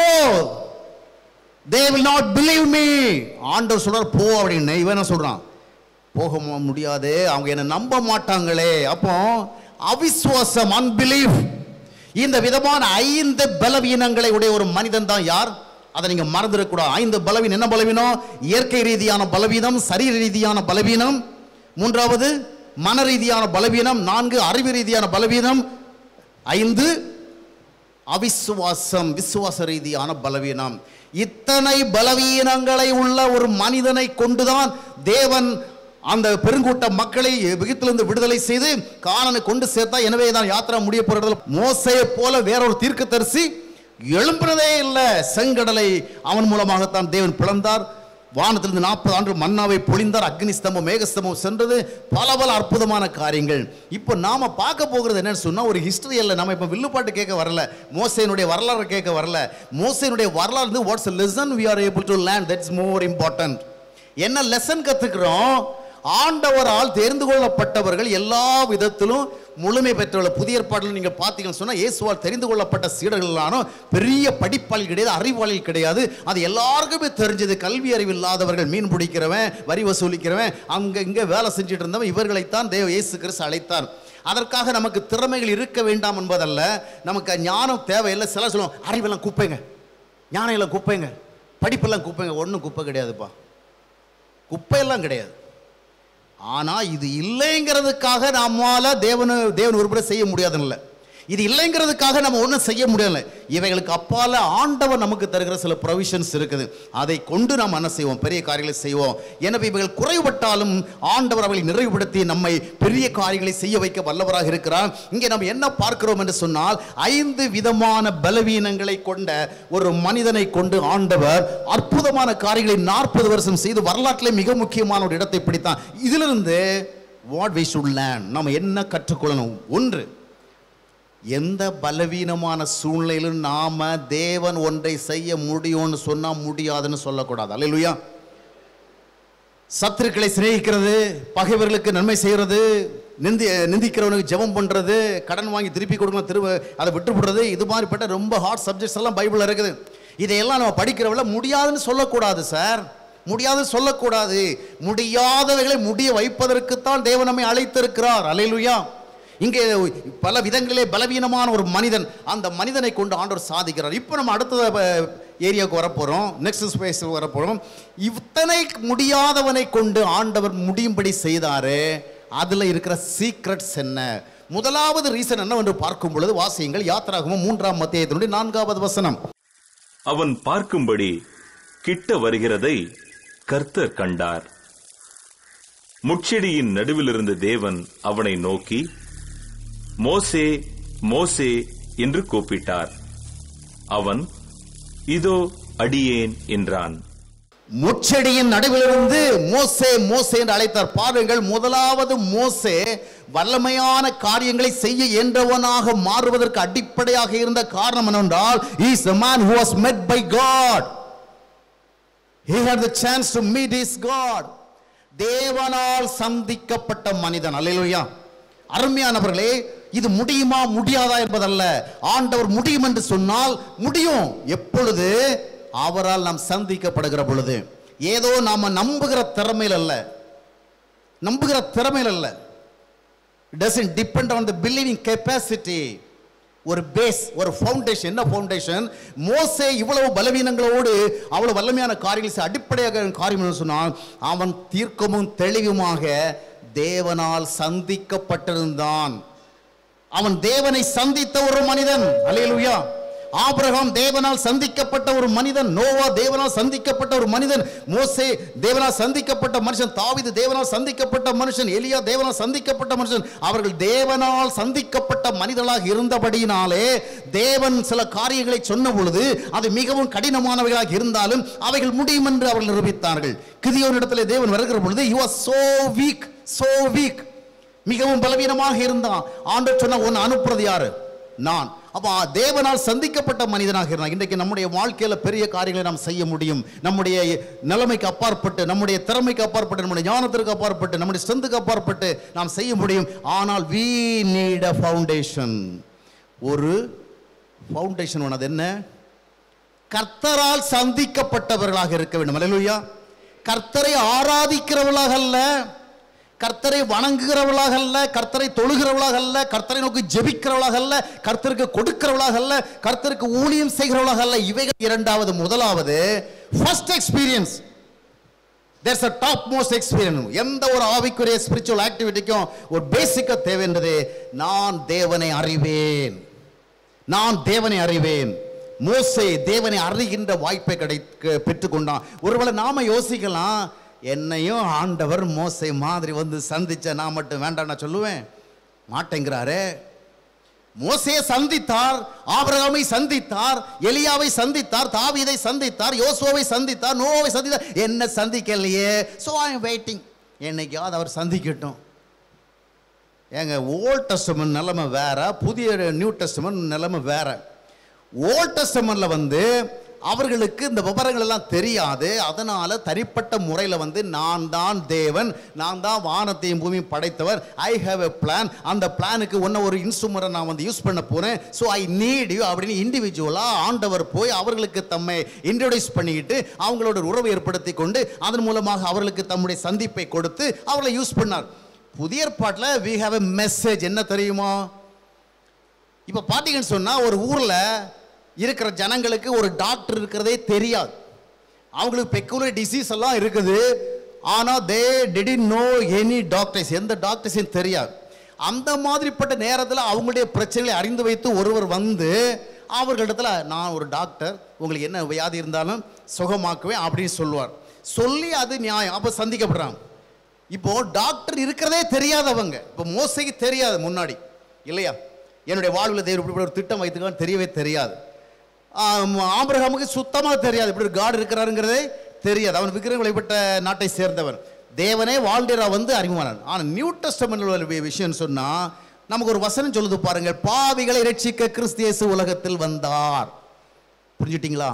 தே will not believe me ஆண்டவர் சொல்றார் போ அப்படின்னு இவன் என்ன சொல்றான் போக மு- முடியாது அவங்க என்ன நம்ப மாட்டாங்களே அப்போ அவிசுவாசம் அன்பிலீவ் இந்த விதமான ஐந்து பலவீனங்களை உடைய ஒரு மனிதன் தான் யார் அதை நீங்க மறந்துடக்கூடாது ஐந்து பலவீனம் என்ன பலவீனம் இயற்கை ரீதியான பலவீனம் சரீர ரீதியான பலவீனம் மூன்றாவது மன ரீதியான பலவீனம் நான்கு அறிவு ரீதியான பலவீனம் ஐந்து அவிசுவாசம் விசுவாச ரீதியான பலவீனம் இத்தனை பலவீனங்களை உள்ள ஒரு மனிதனை கொண்டுதான் தேவன் அந்த பெருங்கூட்ட மக்களை எகிப்திலிருந்து விடுதலை செய்து காணனை கொண்டு சேர்த்தா எனவே தான் யாத்திரா முடிய போறது மோசையை போல வேறொரு தீர்க்கதரிசி எழும்பினதே இல்லை செங்கடலை அவன் மூலமாகத்தான் தேவன் பிளந்தார் வானத்திலிருந்து நாற்பது ஆண்டு மன்னாவை பொழிந்தார் அக்னி ஸ்தம்பம் மேகஸ்தம்பம் சென்றது பல பல அற்புதமான காரியங்கள் இப்போ நாம பார்க்க போகிறது என்னன்னு சொன்னா ஒரு ஹிஸ்டரி இல்லை நம்ம இப்போ வில்லுப்பாட்டு கேட்க வரல மோசையினுடைய வரலாறு கேட்க வரல மோசையினுடைய வரலாறு வந்து what's lesson we are able to learn that's more important என்ன லெசன் கத்துக்கிறோம் ஆண்டவரால் தெரிந்து கொள்ளப்பட்டவர்கள் எல்லா விதத்திலும் முழுமை பெற்றவர்கள் புதிய ஏற்பாட்டில் நீங்கள் பார்த்தீங்கன்னு சொன்னால் இயேசுவால் தெரிந்து கொள்ளப்பட்ட சீடர்களானோ பெரிய படிப்பாளி கிடையாது அறிவாளி கிடையாது அது எல்லாருக்குமே தெரிஞ்சது கல்வி அறிவு இல்லாதவர்கள் மீன் பிடிக்கிறவன் வரி வசூலிக்கிறவன் அங்கே இங்கே வேலை செஞ்சுட்டு இருந்தவன் இவர்களைத்தான் தேவ இயேசு கிறிஸ்து அழைத்தார் அதற்காக நமக்கு திறமைகள் இருக்க வேண்டாம் என்பதல்ல நமக்கு ஞானம் தேவையில்லை சில சொல்லுவோம் அறிவெல்லாம் குப்பைங்க ஞானம் எல்லாம் குப்பைங்க படிப்பெல்லாம் குப்பைங்க ஒன்றும் குப்பை கிடையாதுப்பா குப்பையெல்லாம் கிடையாது ஆனா இது இல்லைங்கிறதுக்காக நம்மால தேவனு தேவன் ஒருபடி செய்ய முடியாதுன்னு இல்லை இது இல்லைங்கிறதுக்காக நம்ம ஒன்றும் செய்ய முடியல இவைகளுக்கு அப்பால ஆண்டவர் நமக்கு தருகிற சில ப்ரொவிஷன்ஸ் இருக்குது அதை கொண்டு நாம் என்ன செய்வோம் பெரிய காரியங்களை செய்வோம் எனவே இவைகள் குறைவுபட்டாலும் ஆண்டவர் அவைகளை நிறைவுபடுத்தி நம்மை பெரிய காரியங்களை செய்ய வைக்க வல்லவராக இருக்கிறார் இங்கே நம்ம என்ன பார்க்கிறோம் என்று சொன்னால் ஐந்து விதமான பலவீனங்களை கொண்ட ஒரு மனிதனை கொண்டு ஆண்டவர் அற்புதமான காரியங்களை நாற்பது வருஷம் செய்து வரலாற்றிலே மிக முக்கியமான ஒரு இடத்தை பிடித்தான் இதிலிருந்து வாட் வி ஷுட் லேர்ன் நம்ம என்ன கற்றுக்கொள்ளணும் ஒன்று எந்த பலவீனமான சூழ்நிலையிலும் நாம தேவன் ஒன்றை செய்ய முடியும்னு சொன்னா முடியாதுன்னு சொல்லக்கூடாது அல்லையா சத்துருக்களை சிநேகிக்கிறது பகைவர்களுக்கு நன்மை செய்கிறது நிந்தி நிந்திக்கிறவனுக்கு ஜெபம் பண்றது கடன் வாங்கி திருப்பி கொடுக்கணும் திரும்ப அதை விட்டு போடுறது இது மாதிரிப்பட்ட ரொம்ப ஹார்ட் சப்ஜெக்ட்ஸ் எல்லாம் பைபிளில் இருக்குது இதையெல்லாம் நம்ம படிக்கிறவள முடியாதுன்னு சொல்லக்கூடாது சார் முடியாது சொல்லக்கூடாது முடியாதவைகளை முடிய வைப்பதற்குத்தான் தேவன் நம்மை அழைத்திருக்கிறார் அலையிலுயா இங்கே பல விதங்களிலே பலவீனமான ஒரு மனிதன் அந்த மனிதனை கொண்டு ஆண்டவர் சாதிக்கிறார் இப்போ நம்ம அடுத்த ஏரியாவுக்கு வரப்போகிறோம் நெக்ஸ்ட் ஸ்பேஸ் வரப்போகிறோம் இத்தனை முடியாதவனை கொண்டு ஆண்டவர் முடியும்படி செய்தாரு அதில் இருக்கிற சீக்ரெட்ஸ் என்ன முதலாவது ரீசன் என்னவென்று பார்க்கும் பொழுது வாசியங்கள் யாத்திராகமும் மூன்றாம் மத்தியத்தினுடைய நான்காவது வசனம் அவன் பார்க்கும்படி கிட்ட வருகிறதை கர்த்தர் கண்டார் முட்செடியின் நடுவிலிருந்து தேவன் அவனை நோக்கி மோசே மோசே என்று கூப்பிட்டார் அவன் இதோ அடியேன் என்றான் முச்செடியின் நடுவிலிருந்து மோசே மோசே என்று அழைத்தார் பாருங்கள் முதலாவது மோசே வல்லமையான காரியங்களை செய்ய என்றவனாக மாறுவதற்கு அடிப்படையாக இருந்த காரணம் என்னவென்றால் is a man who was met by God he had the chance to meet his God தேவனால் சந்திக்கப்பட்ட மனிதன் அல்லேலூயா அருமையானவர்களே இது முடியுமா முடியாதா என்பதல்ல ஆண்டவர் முடியும் என்று சொன்னால் முடியும் எப்பொழுது அவரால் நாம் சந்திக்கப்படுகிற பொழுது ஏதோ நாம நம்புகிற திறமையில் அல்ல நம்புகிற திறமையில் அல்ல doesn't depend on the believing capacity ஒரு பேஸ் ஒரு ஃபவுண்டேஷன் என்ன ஃபவுண்டேஷன் மோசே இவ்வளவு பலவீனங்களோடு அவ்வளவு வல்லமையான காரியங்கள் செய்ய அடிப்படையாக காரியம் என்று சொன்னால் அவன் தீர்க்கமும் தெளிவுமாக தேவனால் சந்திக்கப்பட்டிருந்தான் அவன் தேவனை சந்தித்த ஒரு மனிதன் அல்லேலூயா ஆபிரகாம் தேவனால் சந்திக்கப்பட்ட ஒரு மனிதன் நோவா தேவனால் சந்திக்கப்பட்ட ஒரு மனிதன் மோசே தேவனால் சந்திக்கப்பட்ட மனுஷன் தாவீது தேவனால் சந்திக்கப்பட்ட மனுஷன் எலியா தேவனால் சந்திக்கப்பட்ட மனுஷன் அவர்கள் தேவனால் சந்திக்கப்பட்ட மனிதர்களாக இருந்தபடியினாலே தேவன் சில காரியங்களை சொன்ன பொழுது அது மிகவும் கடினமானவைகளாக இருந்தாலும் அவைகள் முடியும் என்று அவர்கள் நிரூபித்தார்கள் கிதியோனிடத்திலே தேவன் வருகிற பொழுது you are so weak so weak மிகவும் பலவீனமாக இருந்தான் ஆண்டவர் சொன்ன ஒன்று அனுப்புறது யாரு நான் அப்போ தேவனால் சந்திக்கப்பட்ட மனிதனாக இருந்தான் இன்றைக்கு நம்முடைய வாழ்க்கையில பெரிய காரியங்களை நாம் செய்ய முடியும் நம்முடைய நிலைமைக்கு அப்பாற்பட்டு நம்முடைய திறமைக்கு அப்பாற்பட்டு நம்முடைய ஞானத்திற்கு அப்பாற்பட்டு நம்முடைய ஸ்ட்ரென்த்துக்கு அப்பாற்பட்டு நாம் செய்ய முடியும் ஆனால் we need a ஃபவுண்டேஷன் ஒரு ஃபவுண்டேஷன் அது என்ன கர்த்தரால் சந்திக்கப்பட்டவர்களாக இருக்க வேண்டும் அல்லேலூயா கர்த்தரை ஆராதிக்கிறவர்களாக அல்ல கர்த்தரை வணங்குகிறவளாக அல்ல கர்த்தரை தொழுகிறவளாக அல்ல கர்த்தரை நோக்கி ஜெபிக்கிறவளாக அல்ல கர்த்தருக்கு கொடுக்கிறவளாக அல்ல கர்த்தருக்கு ஊழியம் செய்கிறவளாக அல்ல இவைகள் இரண்டாவது முதலாவது first experience there's a top most experience எந்த ஒரு ஆவிக்குரிய ஸ்பிரிச்சுவல் ஆக்டிவிட்டிக்கும் ஒரு பேசிக்கா தேவைன்றது நான் தேவனை அறிவேன் நான் தேவனை அறிவேன் மோசே தேவனை அறிகின்ற வாய்ப்பை கிடைக்க பெற்றுக்கொண்டான் ஒருவேளை நாம யோசிக்கலாம் என்னையும் ஆண்டவர் மோசை மாதிரி வந்து சந்திச்ச நான் மட்டும் வேண்டாம் நான் சொல்லுவேன் மாட்டேங்கிறாரே மோசையை சந்தித்தார் ஆபிரகாமை சந்தித்தார் எலியாவை சந்தித்தார் தாவீதை சந்தித்தார் யோசுவாவை சந்தித்தார் நோவை சந்தித்தார் என்ன சந்திக்கலையே ஸோ ஐ வெயிட்டிங் என்னைக்காவது அவர் சந்திக்கட்டும் ஏங்க ஓல்ட் டெஸ்டமெண்ட் நிலைமை வேற புதிய நியூ டெஸ்டமெண்ட் நிலைமை வேற ஓல்ட் டெஸ்டமெண்ட்ல வந்து அவர்களுக்கு இந்த விவரங்கள் எல்லாம் தெரியாது அதனால தனிப்பட்ட முறையில் வந்து நான் தான் தேவன் நான் தான் வானத்தையும் பூமியும் படைத்தவர் ஐ ஹேவ் எ பிளான் அந்த பிளானுக்கு ஒன்ன ஒரு இன்ஸ்ட்ருமெண்ட்டை நான் வந்து யூஸ் பண்ண போறேன் ஸோ ஐ நீட் யூ அப்படின்னு இண்டிவிஜுவலாக ஆண்டவர் போய் அவர்களுக்கு தம்மை இன்ட்ரடியூஸ் பண்ணிக்கிட்டு அவங்களோட ஒரு உறவை ஏற்படுத்தி கொண்டு அதன் மூலமாக அவர்களுக்கு தம்முடைய சந்திப்பை கொடுத்து அவர்களை யூஸ் பண்ணார் புதிய ஏற்பாட்டில் வி ஹாவ் எ மெசேஜ் என்ன தெரியுமா இப்போ பார்த்தீங்கன்னு சொன்னால் ஒரு ஊரில் இருக்கிற ஜனங்களுக்கு ஒரு டாக்டர் இருக்கிறதே தெரியாது அவங்களுக்கு பெக்குலர் டிசீஸ் எல்லாம் இருக்குது ஆனால் they didn't know any doctors எந்த டாக்டர்ஸையும் தெரியாது அந்த மாதிரிப்பட்ட நேரத்தில் அவங்களுடைய பிரச்சனைகளை அறிந்து வைத்து ஒருவர் வந்து அவர்களிடத்துல நான் ஒரு டாக்டர் உங்களுக்கு என்ன வியாதி இருந்தாலும் சுகமாக்குவேன் அப்படின்னு சொல்லுவார் சொல்லி அது நியாயம் அப்போ சந்திக்கப்படுறாங்க இப்போ டாக்டர் இருக்கிறதே தெரியாதவங்க இப்போ மோசைக்கு தெரியாது முன்னாடி இல்லையா என்னுடைய வாழ்வில் தேவர் இப்படி ஒரு திட்டம் வைத்துக்கான்னு தெரியவே தெரியாது ஆம், ஆபிரகாமுக்கு சுத்தமாக தெரியாது இப்படி ஒரு காட் இருக்கிறாருங்கிறதே தெரியாது அவன் விக்கிரகம் வழிபட்ட நாட்டை சேர்ந்தவன் தேவனே வாழ்ந்திரா வந்து அறிமுகமானான் ஆனால் நியூ டெஸ்டமெண்ட்ல உள்ள விஷயம் சொன்னா நமக்கு ஒரு வசனம் சொல்லுது பாருங்க பாவிகளை ரட்சிக்க கிறிஸ்து இயேசு உலகத்தில் வந்தார் புரிஞ்சுட்டீங்களா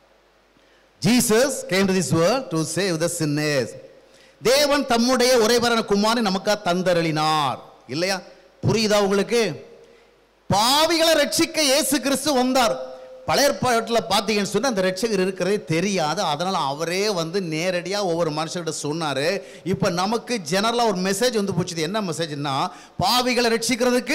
Jesus came to this world to save the sinners தேவன் தம்முடைய ஒரேவரன குமாரனை நமக்கா தந்தரளினார் இல்லையா புரியுதா உங்களுக்கு பாவிகளை ரட்சிக்க இயேசு கிறிஸ்து வந்தார் பழைய ஏற்பாட்டில் பார்த்தீங்கன்னு சொன்னா அந்த ரட்சகர் இருக்கிறதே தெரியாது அதனால அவரே வந்து நேரடியாக ஒவ்வொரு மனுஷர்கிட்ட சொன்னாரு இப்போ நமக்கு ஜெனரலாக ஒரு மெசேஜ் வந்து போச்சுது என்ன மெசேஜ்னா பாவிகளை ரட்சிக்கிறதுக்கு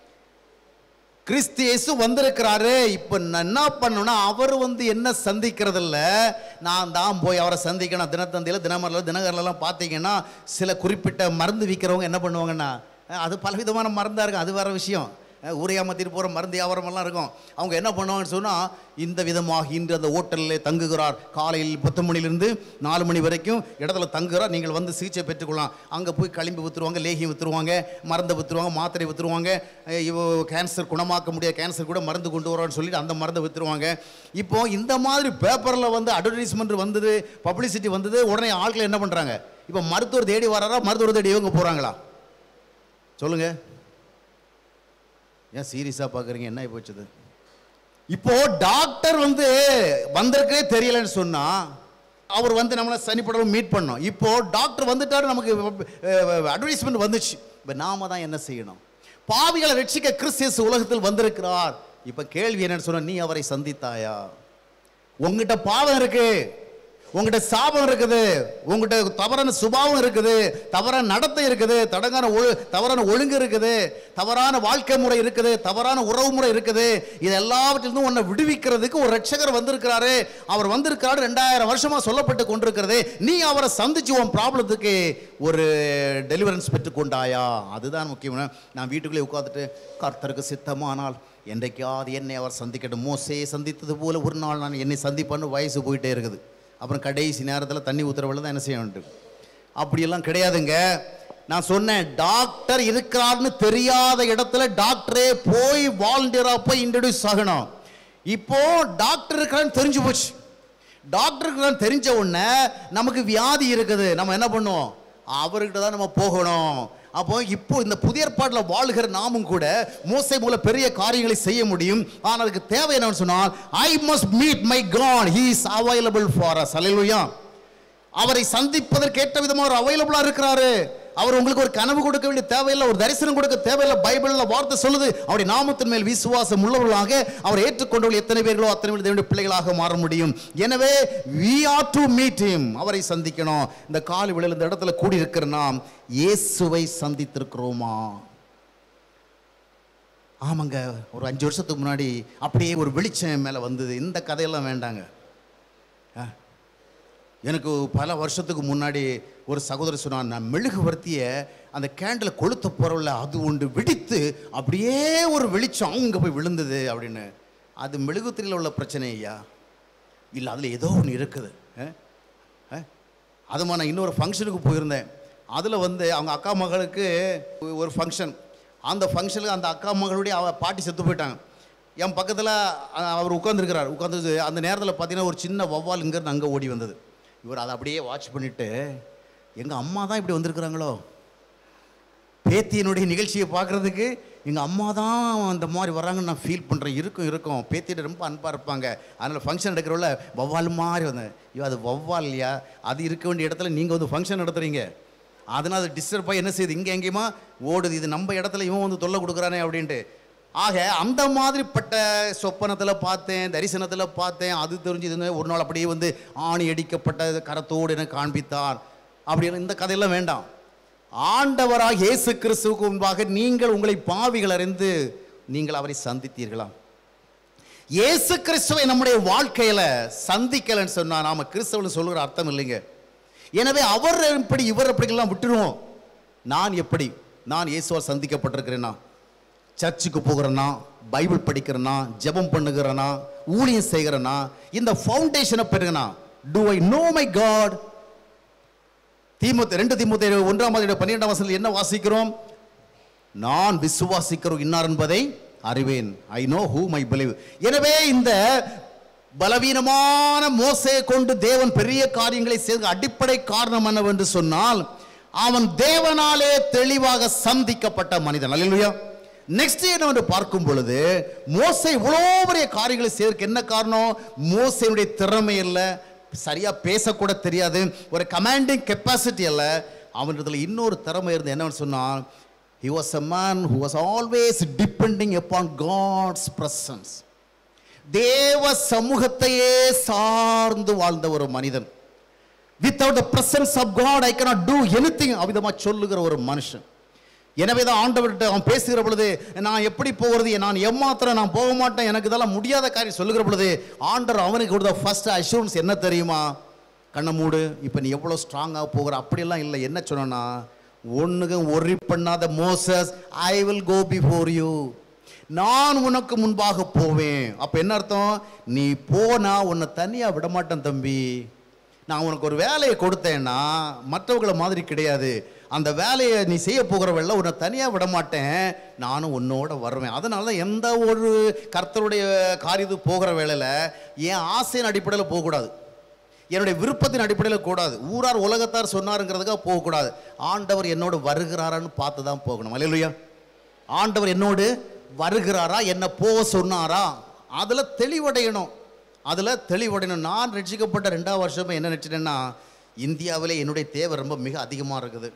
கிறிஸ்து இயேசு வந்திருக்கிறாரு இப்போ நான் என்ன பண்ணணும்னா அவர் வந்து என்ன சந்திக்கிறது இல்ல நான் தான் போய் அவரை சந்திக்கணும் தினத்தந்தியில் தினமரில் தினகரிலலாம் பார்த்தீங்கன்னா சில குறிப்பிட்ட மருந்து விற்கிறவங்க என்ன பண்ணுவாங்கன்னா அஹ் அது பலவிதமான மருந்தாக இருக்கும் அது வேற விஷயம் அஹ் ஊரை ஏமாத்திட்டு போகிற மருந்து வியாபாரமெல்லாம் இருக்கும் அவங்க என்ன பண்ணுவாங்கன்னு சொன்னால் இந்த விதமாக இன்று அந்த ஹோட்டலில் தங்குகிறார் காலையில் பத்து மணிலிருந்து நாலு மணி வரைக்கும் இடத்துல தங்குகிறார் நீங்கள் வந்து சிகிச்சை பெற்றுக்கொள்ளலாம் அங்கே போய் களிம்பு விற்றுருவாங்க லேகியம் விற்றுருவாங்க மருந்தை விற்றுருவாங்க மாத்திரை விற்றுருவாங்க அஹ் இவ கேன்சர் குணமாக்க முடியாத கேன்சர் கூட மருந்து கொண்டு வரோன்னு சொல்லிட்டு அந்த மருந்தை விற்றுருவாங்க இப்போ இந்த மாதிரி பேப்பரில் வந்து அட்வர்டைஸ்மெண்ட் வந்தது பப்ளிசிட்டி வந்தது உடனே ஆட்கள் என்ன பண்ணுறாங்க இப்போ மருத்துவர் தேடி வராரா மருத்துவர் தேடி இவங்க போகிறாங்களா சொல்லுங்க ஏன் சீரியஸாக பார்க்குறீங்க என்ன ஆகி போச்சுது இப்போ டாக்டர் வந்து வந்திருக்கே தெரியலன்னு சொன்னா அவர் வந்து நம்மளை சனிப்படம் மீட் பண்ணோம் இப்போ டாக்டர் வந்துட்டாரு நமக்கு அட்வர்டைஸ்மெண்ட் வந்துச்சு இப்போ நாம தான் என்ன செய்யணும் பாவிகளை ரட்சிக்க கிறிஸ்தியஸ் உலகத்தில் வந்திருக்கிறார் இப்போ கேள்வி என்னன்னு சொன்னா நீ அவரை சந்தித்தாயா உங்ககிட்ட பாவம் இருக்கு உங்ககிட்ட சாபம் இருக்குது உங்ககிட்ட தவறான சுபாவம் இருக்குது தவறான நடத்தை இருக்குது தடங்கான ஒழு தவறான ஒழுங்கு இருக்குது தவறான வாழ்க்கை முறை இருக்குது தவறான உறவு முறை இருக்குது இது எல்லாவற்றிலிருந்தும் உன்னை விடுவிக்கிறதுக்கு ஒரு ரட்சகர் வந்திருக்கிறாரு அவர் வந்திருக்கிறாரு ரெண்டாயிரம் வருஷமா சொல்லப்பட்டு கொண்டிருக்கிறது நீ அவரை சந்திச்சு உன் ப்ராப்ளத்துக்கு ஒரு டெலிவரன்ஸ் பெற்றுக்கொண்டாயா அதுதான் முக்கியம் நான் வீட்டுக்குள்ளே உட்காந்துட்டு கர்த்தருக்கு சித்தமானால் என்றைக்காவது என்னை அவர் சந்திக்கட்டும் மோசே சந்தித்தது போல ஒரு நாள் நான் என்னை சந்திப்பான்னு வயசு போயிட்டே இருக்குது அப்புறம் கடைசி நேரத்தில் தண்ணி ஊத்துறவள தான் என்ன செய்ய வேண்டும் அப்படியெல்லாம் கிடையாதுங்க நான் சொன்னேன் டாக்டர் இருக்கிறார்னு தெரியாத இடத்துல டாக்டரே போய் வாலண்டியராக போய் இன்ட்ரடியூஸ் ஆகணும் இப்போ டாக்டர் இருக்கிறான்னு தெரிஞ்சு போச்சு டாக்டருக்கு தான் தெரிஞ்ச உடனே நமக்கு வியாதி இருக்குது நம்ம என்ன பண்ணுவோம் அவர்கிட்ட தான் நம்ம போகணும் அப்போ இப்போ இந்த புதிய ஏற்பாட்டில் வாழ்கிற நாமும் கூட மோசை மூல பெரிய காரியங்களை செய்ய முடியும் ஆனால் அதுக்கு தேவை என்னன்னு சொன்னால் I must meet my God he is available for us அல்லேலூயா அவரை சந்திப்பதற்கு ஏற்ற விதமாக அவர் அவைலபிளா இருக்கிறாரு அவர் உங்களுக்கு ஒரு கனவு கொடுக்க வேண்டிய தேவையில்லை ஒரு தரிசனம் கொடுக்க தேவையில்லை பைபிள்ல வார்த்தை சொல்லுது அவருடைய நாமத்தின் மேல் விசுவாசம் உள்ளவர்களாக அவர் ஏற்றுக்கொண்டவர்கள் எத்தனை பேர்களோ அத்தனை பேர் தேவனுடைய பிள்ளைகளாக மாற முடியும் எனவே we are to meet him அவரை சந்திக்கணும் இந்த காலை விளையில் இந்த இடத்துல கூடி இருக்கிற நாம் இயேசுவை சந்தித்திருக்கிறோமா ஆமாங்க ஒரு அஞ்சு வருஷத்துக்கு முன்னாடி அப்படியே ஒரு வெளிச்சம் என் மேலே வந்தது இந்த கதையெல்லாம் வேண்டாங்க ஆ. எனக்கு பல வருஷத்துக்கு முன்னாடி ஒரு சகோதரர் சொன்னான் நான் மெழுகுவர்த்தியை அந்த கேண்டில் கொளுத்த போகிறவில்ல அது ஒன்று வெடித்து அப்படியே ஒரு வெளிச்சம் அங்கே போய் விழுந்தது அப்படின்னு அது மெழுகுத்திரியில் உள்ள பிரச்சனை ஐயா இல்லை அதில் ஏதோ ஒன்று இருக்குது ஆ? ஆ? அதுமா நான் இன்னொரு ஃபங்க்ஷனுக்கு போயிருந்தேன் அதில் வந்து அவங்க அக்கா மகளுக்கு ஒரு ஃபங்க்ஷன் அந்த ஃபங்க்ஷனுக்கு அந்த அக்கா மகளுடைய அவ பாட்டி செத்து போயிட்டாங்க என் பக்கத்தில் அவர் உட்காந்துருக்கிறார் உட்காந்து அந்த நேரத்தில் பார்த்தீங்கன்னா ஒரு சின்ன வவ்வால் இங்கேருந்து அங்கே ஓடி வந்தது இவர் அதை அப்படியே வாட்ச் பண்ணிவிட்டு எங்கள் அம்மா தான் இப்படி வந்திருக்கிறாங்களோ பேத்தியினுடைய நிகழ்ச்சியை பார்க்குறதுக்கு எங்கள் அம்மா தான் அந்த மாதிரி வர்றாங்கன்னு நான் ஃபீல் பண்ணுறேன் இருக்கும் இருக்கும் பேத்தியிட ரொம்ப அன்பாக இருப்பாங்க அதனால் ஃபங்க்ஷன் எடுக்கிறவள வவ்வால் மாதிரி வந்தேன் ஐயோ அது வவ்வால் இல்லையா அது இருக்க வேண்டிய இடத்துல நீங்கள் வந்து ஃபங்க்ஷன் நடத்துகிறீங்க அதனால் அது டிஸ்டர்ப் ஆகி என்ன செய்யுது இங்கே எங்கேயுமா ஓடுது இது நம்ம இடத்துல இவன் வந்து தொல்லை கொடுக்குறானே அப்படின்ட்டு ஆக அந்த மாதிரிப்பட்ட சொப்பனத்தில் பார்த்தேன் தரிசனத்தில் பார்த்தேன் அது தெரிஞ்சு இது ஒரு நாள் அப்படியே வந்து ஆணி அடிக்கப்பட்ட கரத்தோடு எனக்கு காண்பித்தார் அப்படின்னு இந்த கதையெல்லாம் வேண்டாம் ஆண்டவராக இயேசு கிறிஸ்துவுக்கு முன்பாக நீங்கள் உங்களை பாவிகள் அறிந்து நீங்கள் அவரை சந்தித்தீர்களா இயேசு கிறிஸ்துவை நம்முடைய வாழ்க்கையில சந்திக்கலன்னு சொன்னா நாம கிறிஸ்தவன் சொல்லுகிற அர்த்தம் இல்லைங்க எனவே அவர் எப்படி இவர் எப்படிலாம் விட்டுருவோம் நான் எப்படி நான் இயேசுவால் சந்திக்கப்பட்டிருக்கிறேனா சர்ச்சுக்கு போகிறேனா பைபிள் படிக்கிறேனா ஜெபம் பண்ணுகிறேனா ஊழியம் செய்கிறேனா இந்த ஃபவுண்டேஷனை பெறுகிறேனா do I know my God தீமுத்து ரெண்டு தீமுத்தை ஒன்றாம் அதிகாரம் பன்னிரெண்டாம் வசனத்தில் என்ன வாசிக்கிறோம் நான் விசுவாசிக்கிறோம் இன்னார் என்பதை அறிவேன் I know who my believe எனவே இந்த பலவீனமான மோசையை கொண்டு தேவன் பெரிய காரியங்களை செய்த அடிப்படை காரணம் என்னவென்று சொன்னால் அவன் தேவனாலே தெளிவாக சந்திக்கப்பட்ட மனிதன் அல்லேலூயா நெக்ஸ்ட் என்னவென்று பார்க்கும் பொழுது மோசை இவ்வளோ பெரிய காரியங்களை செய்வதற்கு என்ன காரணம் மோசையுடைய திறமை இல்லை சரியா பேசக்கூட தெரியாது ஒரு கமாண்டிங் கெப்பாசிட்டி அல்ல அவனிடத்துல இன்னொரு திறமை இருந்து என்னன்னு சொன்னால் he was a man who was always depending upon god's presence தேவ சமூகத்தையே சார்ந்து வாழ்ந்த ஒரு மனிதன் without the presence of God I cannot do anything அவிதமா சொல்லுகிற ஒரு மனுஷன் எனவே தான் ஆண்டவர்கிட்ட அவன் பேசுகிற பொழுது நான் எப்படி போகிறது நான் எம்மாத்திரம் நான் போக மாட்டேன் எனக்கு இதெல்லாம் முடியாத காரியம் சொல்லுகிற பொழுது ஆண்டவர் அவனுக்கு கொடுத்த ஃபர்ஸ்ட் அஷூரன்ஸ் என்ன தெரியுமா கண்ணை மூடு இப்போ நீ எவ்வளோ ஸ்ட்ராங்காக போகிற அப்படியெல்லாம் இல்லை என்ன சொன்னா ஒன்றுக்கு ஒரி பண்ணாத Moses I will go before you நான் உனக்கு முன்பாக போவேன் அப்போ என்ன அர்த்தம் நீ போனா உன்னை தனியாக விட மாட்டேன் தம்பி நான் உனக்கு ஒரு வேலையை கொடுத்தேன்னா மற்றவங்கள மாதிரி கிடையாது அந்த வேலையை நீ செய்ய போகிற வேலை உன்னை தனியாக விட மாட்டேன் நானும் உன்னோட வருவேன் அதனால தான் எந்த ஒரு கர்த்தருடைய காரியத்து போகிற வேலையில் என் ஆசையின் அடிப்படையில் போகக்கூடாது என்னுடைய விருப்பத்தின் அடிப்படையில் கூடாது ஊரார் உலகத்தார் சொன்னாருங்கிறதுக்காக போகக்கூடாது ஆண்டவர் என்னோடு வருகிறாரான்னு பார்த்து தான் போகணும் அல்லையா ஆண்டவர் என்னோடு வருகிறாரா என்ன போக சொன்னாரா அதில் தெளிவடையணும் அதில் தெளிவடையணும் நான் ரட்சிக்கப்பட்ட ரெண்டாவது வருஷமே என்ன நினச்சிட்டேன்னா இந்தியாவிலே என்னுடைய தேவை ரொம்ப மிக அதிகமாக இருக்குது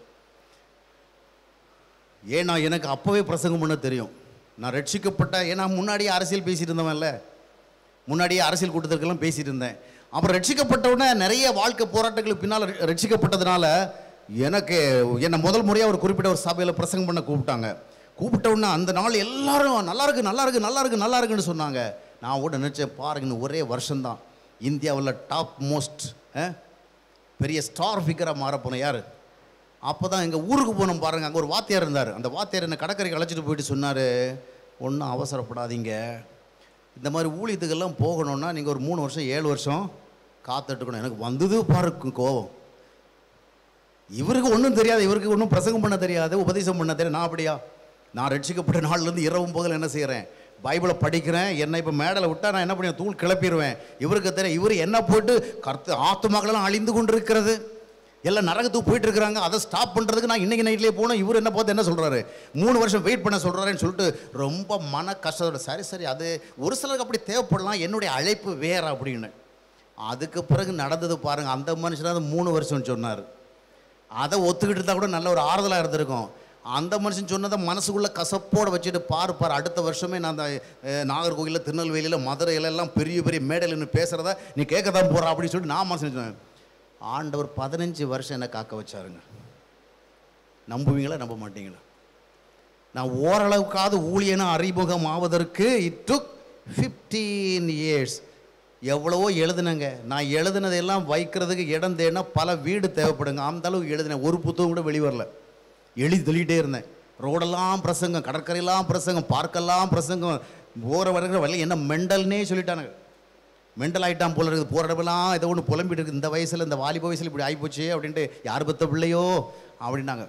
ஏன்னா எனக்கு அப்போவே பிரசங்கம் பண்ண தெரியும் நான் ரட்சிக்கப்பட்ட ஏன்னா முன்னாடியே அரசியல் பேசிட்டு இருந்தவன்ல முன்னாடியே அரசியல் கூட்டத்திற்கெல்லாம் பேசிட்டு இருந்தேன் அப்புறம் ரட்சிக்கப்பட்ட உடனே நிறைய வாழ்க்கை போராட்டங்களுக்கு பின்னால் ர- ரட்சிக்கப்பட்டதுனால எனக்கு என்னை முதல் முறையாக ஒரு குறிப்பிட்ட ஒரு சபையில் பிரசங்கம் பண்ண கூப்பிட்டாங்க கூப்பிட்ட உடனே அந்த நாள் எல்லாரும் நல்லா இருக்கு நல்லா இருக்கு நல்லா இருக்கு நல்லா இருக்குன்னு சொன்னாங்க நான் கூட நினச்சேன் பாருங்க இன்னும் ஒரே வருஷம்தான் இந்தியாவில் டாப் மோஸ்ட் பெரிய ஸ்டார் ஃபிகராக மாற போனேன் யார் அப்போ தான் எங்கள் ஊருக்கு போனோம் பாருங்க அங்கே ஒரு வாத்தியார் இருந்தார் அந்த வாத்தியார் என்னை கடற்கரைக்கு அழைச்சிட்டு போயிட்டு சொன்னார் ஒன்றும் அவசரப்படாதீங்க இந்த மாதிரி ஊழியத்துக்கெல்லாம் போகணுன்னா நீங்கள் ஒரு மூணு வருஷம் ஏழு வருஷம் காத்துட்டுக்கணும் எனக்கு வந்தது பாருக்கு கோவம் இவருக்கு ஒன்றும் தெரியாது இவருக்கு ஒன்றும் பிரசங்கம் பண்ண தெரியாது உபதேசம் பண்ண தெரியாது நான் அப்படியா நான் ரட்சிக்கப்பட்ட நாள்லேருந்து இரவும் பகல் என்ன செய்கிறேன் பைபிளை படிக்கிறேன் என்னை இப்போ மேடலை விட்டா நான் என்ன பண்ணுவேன் தூள் கிளப்பிடுவேன் இவருக்கு தெரியும் இவர் என்ன போட்டு கருத்து ஆத்துமாக்களெல்லாம் அழிந்து கொண்டு இருக்கிறது எல்லாம் நரகத்துக்கு போயிட்டு இருக்கிறாங்க அதை ஸ்டாப் பண்ணுறதுக்கு நான் இன்னைக்கு நைட்லேயே போனோம் இவர் என்ன பார்த்து என்ன சொல்கிறாரு மூணு வருஷம் வெயிட் பண்ண சொல்கிறாருன்னு சொல்லிட்டு ரொம்ப மன கஷ்டத்தோட சரி சரி அது ஒரு சிலருக்கு அப்படி தேவைப்படலாம் என்னுடைய அழைப்பு வேற அப்படின்னு அதுக்கு பிறகு நடந்தது பாருங்க அந்த மனுஷனாவது மூணு வருஷம் சொன்னார் அதை ஒத்துக்கிட்டு இருந்தா கூட நல்ல ஒரு ஆறுதலாக இருந்திருக்கும் அந்த மனுஷன் சொன்னதை மனசுக்குள்ளே கசப்போட வச்சுட்டு பாரு பாரு அடுத்த வருஷமே நான் அந்த அஹ், நாகர்கோயிலில் திருநெல்வேலியில் மதுரையில எல்லாம் பெரிய பெரிய மேடையில் நின்று பேசுகிறத நீ கேட்க தான் போகிற அப்படின்னு சொல்லிட்டு நான் மனசு சொன்னேன் ஆண்டவர் பதினஞ்சு வருஷம் என்ன காக்க வச்சாருங்க நம்புவீங்களா நம்ப மாட்டீங்களா நான் ஓரளவுக்காவது ஊழியனா அறிமுகம் ஆவதற்கு இட் டுக் ஃபிஃப்டீன் இயர்ஸ் எவ்வளவோ எழுதுனங்க நான் எழுதுனதெல்லாம் வைக்கிறதுக்கு இடம் தேடினா பல வீடு தேவைப்படுங்க அந்த அளவுக்கு எழுதினேன் ஒரு புத்தகம் கூட வெளிவரல எழுதி தள்ளிட்டே இருந்தேன் ரோடெல்லாம் பிரசங்கம் கடற்கரையெல்லாம் பிரசங்கம் பார்க்கெல்லாம் பிரசங்கம் போகிற வருகிற வழியில் என்ன மெண்டல்னே சொல்லிட்டானுங்க மெண்டல் ஆயிட்டான் போல இருக்குது போகிற இடமெல்லாம் ஏதோ ஒன்று புலம்பிட்டு இருக்கு இந்த வயசில் இந்த வாலிப வயசில் இப்படி ஆகிப்போச்சு அப்படின்ட்டு யார் பத்த பிள்ளையோ அப்படின்னாங்க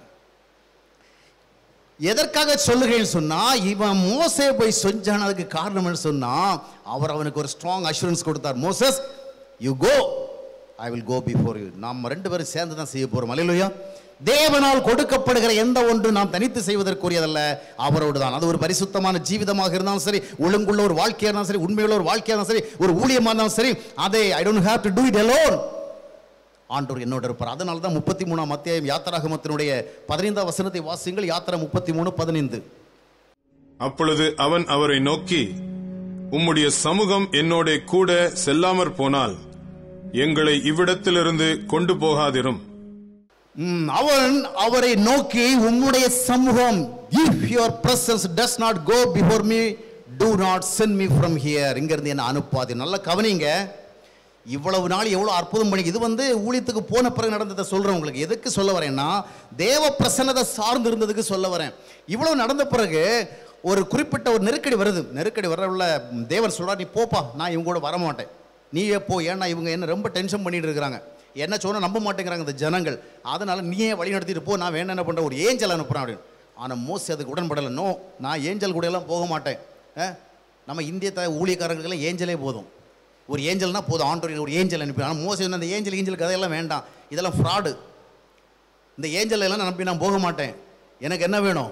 எதற்காக சொல்லுகிறேன்னு சொன்னா இவன் மோசே போய் செஞ்சான் அதுக்கு காரணம் என்ன சொன்னா அவர் அவனுக்கு ஒரு ஸ்ட்ராங் அஷூரன்ஸ் கொடுத்தார் Moses you go I will go before you நாம் ரெண்டு பேரும் சேர்ந்து தான் செய்ய போறோம் அலையிலுயா தேவனால் கொடுக்கப்படுகிற எந்த ஒன்று நாம் தனித்து செய்வதற்குரியதல்ல அவரோடு தான் அது ஒரு பரிசுத்தமான ஜீவிதமாக இருந்தாலும் சரி ஒழுங்குள்ள ஒரு வாழ்க்கையாக இருந்தாலும் சரி உண்மையுள்ள ஒரு வாழ்க்கையாக இருந்தாலும் சரி ஒரு ஊழியமாக இருந்தாலும் சரி அதை I don't have to do it alone ஆண்டவர் என்னோட இருப்பார் அதனால தான் முப்பத்தி மூணாம் அத்தியாயம் யாத்திராகமத்தினுடைய பதினைந்தாம் வசனத்தை வாசியுங்கள் யாத்திரா முப்பத்தி மூணு பதினைந்து அப்பொழுது அவன் அவரை நோக்கி உம்முடைய சமூகம் என்னோட கூட செல்லாமற் போனால் எங்களை இவ்விடத்திலிருந்து கொண்டு போகாதிரும் ம், அவன் அவரை நோக்கி உம்முடைய சமூகம் if your presence does not go before me do not send me from here இங்கிருந்து என்ன அனுப்பாது நல்ல கவனிங்க இவ்வளவு நாள் எவ்வளோ அற்புதம் பண்ணி இது வந்து ஊழியத்துக்கு போன பிறகு நடந்ததை சொல்கிறேன் உங்களுக்கு எதுக்கு சொல்ல வரேன்னா தேவ பிரசன்னதை சார்ந்து இருந்ததுக்கு சொல்ல வரேன் இவ்வளவு நடந்த பிறகு ஒரு குறிப்பிட்ட ஒரு நெருக்கடி வருது நெருக்கடி வர உள்ள தேவன் சொல்றார் நீ போப்பா நான் இவங்க கூட வரமாட்டேன் நீயே போ ஏன்னா இவங்க என்ன ரொம்ப டென்ஷன் பண்ணிட்டு இருக்கிறாங்க என்ன சொன்னா நம்ப மாட்டேங்கிறாங்க இந்த ஜனங்கள் அதனால நீயே வழி நடத்திட்டு போ நான் வேணும் என்ன பண்ணுறேன் ஒரு ஏஞ்சல் அனுப்புகிறேன் அப்படின்னு ஆனால் மோசி அதுக்கு உடன்படலை நோ நான் ஏஞ்சல் கூட எல்லாம் போக மாட்டேன் அஹ், நம்ம இந்திய த ஊழியக்காரங்களுக்கெல்லாம் ஏஞ்சலே போதும் ஒரு ஏஞ்சல்னா போதும் ஆண்டோர் ஒரு ஏஞ்சல் அனுப்பி ஆனால் மோசி வந்து அந்த ஏஞ்சல் ஏஞ்சல் கதையெல்லாம் வேண்டாம் இதெல்லாம் ஃப்ராடு இந்த ஏஞ்சல் எல்லாம் நம்பி நான் போக மாட்டேன் எனக்கு என்ன வேணும்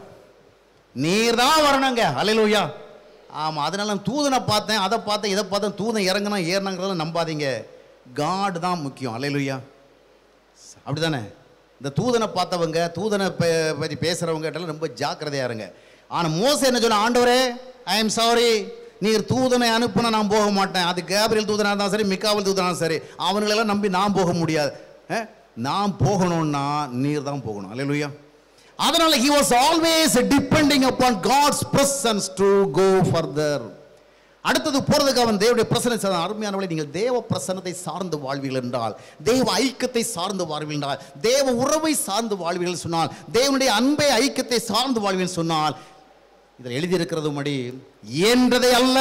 நீர் தான் வரணுங்க அலையிலூயா ஆமாம் அதனால நான் தூதனை பார்த்தேன் அதை பார்த்தேன் இதை பார்த்தேன் தூதன் இறங்கினா ஏறினாங்கிறதெல்லாம் நம்பாதீங்க காட் தான் முக்கியம் அலையிலூயா அப்படிதானே இந்த தூதனை பார்த்தவங்க தூதனை ப- பற்றி பேசுகிறவங்க எல்லாம் ரொம்ப ஜாக்கிரதையா இருங்க ஆனால் மோச என்ன சொன்ன ஆண்டவரே ஐ எம் சாரி நீர் தூதனை அனுப்புனா நான் போக மாட்டேன் அது கேப்ரியல் தூதனாக இருந்தாலும் சரி மிக்காவல் தூதனாக இருந்தாலும் சரி அவங்களெல்லாம் நம்பி நான் போக முடியாது அஹ், நான் போகணும்னா நீர் தான் போகணும் அல்லேலூயா அதனால he was always depending upon God's presence to go further அடுத்தது போறதுக்கு அவன் தேவனுடைய பிரசனை அருமையானவளை நீங்கள் தேவ பிரசன்னத்தை சார்ந்து வாழ்வீர்கள் என்றால் தேவ ஐக்கியத்தை சார்ந்து வாழ்வீர்கள் என்றால் தேவ உறவை சார்ந்து வாழ்வீர்கள் சொன்னால் தேவனுடைய அன்பை ஐக்கியத்தை சார்ந்து வாழ்வீர்கள் சொன்னால் இதில் எழுதியிருக்கிறது மடி இயன்றதை அல்ல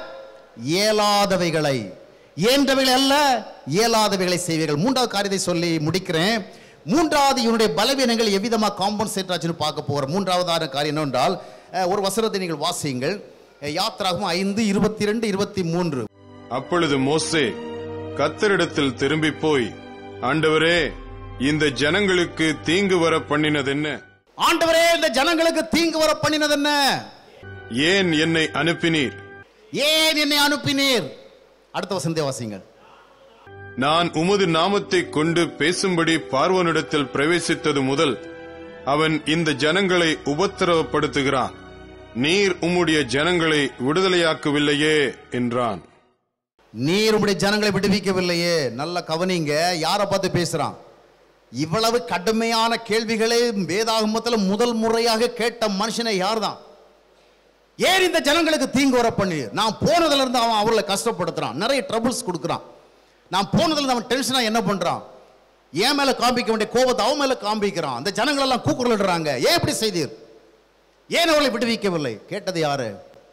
இயலாதவைகளை இயன்றவைகளை அல்ல இயலாதவைகளை செய்வீர்கள் மூன்றாவது காரியத்தை சொல்லி முடிக்கிறேன் மூன்றாவது இவனுடைய பலவீனங்கள் எவ்விதமாக காம்பன்சேட் ஆச்சுன்னு பார்க்க போகிறோம் மூன்றாவதான காரியம் என்னவென்றால் அஹ், ஒரு வசனத்தை நீங்கள் வாசியுங்கள் அஹ், யாத்திராகமம் ஐந்து இருபத்தி ரெண்டு இருபத்தி மூன்று அப்பொழுது மோசே கத்தரிடத்தில் திரும்பி போய் ஆண்டவரே இந்த ஜனங்களுக்கு தீங்கு வர பண்ணினதென்ன ஆண்டவரே இந்த ஜனங்களுக்கு தீங்கு வர பண்ணினது என்ன ஏன் என்னை அனுப்பினீர் ஏன் என்னை அனுப்பினீர் அடுத்த வசனத்தை வாசியுங்கள் நான் உமது நாமத்தை கொண்டு பேசும்படி பார்வனிடத்தில் பிரவேசித்தது முதல் அவன் இந்த ஜனங்களை உபத்திரவப்படுத்துகிறான் நீர் உம்முடைய ஜனங்களை விடுதலையாக்கவில்லையே என்றான் நீர் உம்முடைய ஜனங்களை விடுவிக்கவில்லையே நல்ல கவனிங்க யாரை பார்த்து பேசுறான் இவ்வளவு கடுமையான கேள்விகளை வேதாகமத்தில் முதல் முறையாக கேட்ட மனுஷனை யார்தான் ஏன் இந்த ஜனங்களுக்கு தீங்கு வர பண்ணி நான் போனதுல இருந்து அவன் அவர்களை கஷ்டப்படுத்துறான் நிறைய ட்ரபிள்ஸ் கொடுக்குறான் நான் போனதுல இருந்து அவன் டென்ஷனா என்ன பண்றான் என் மேல காண்பிக்க வேண்டிய கோபத்தை அவன் மேல காண்பிக்கிறான் அந்த ஜனங்கள் எல்லாம் கூக்குரலிடுறாங்க ஏன் இப்படி செய்தீர் ஏன் அவர்களை விடுவிக்கவில்லை கேட்டது யாரு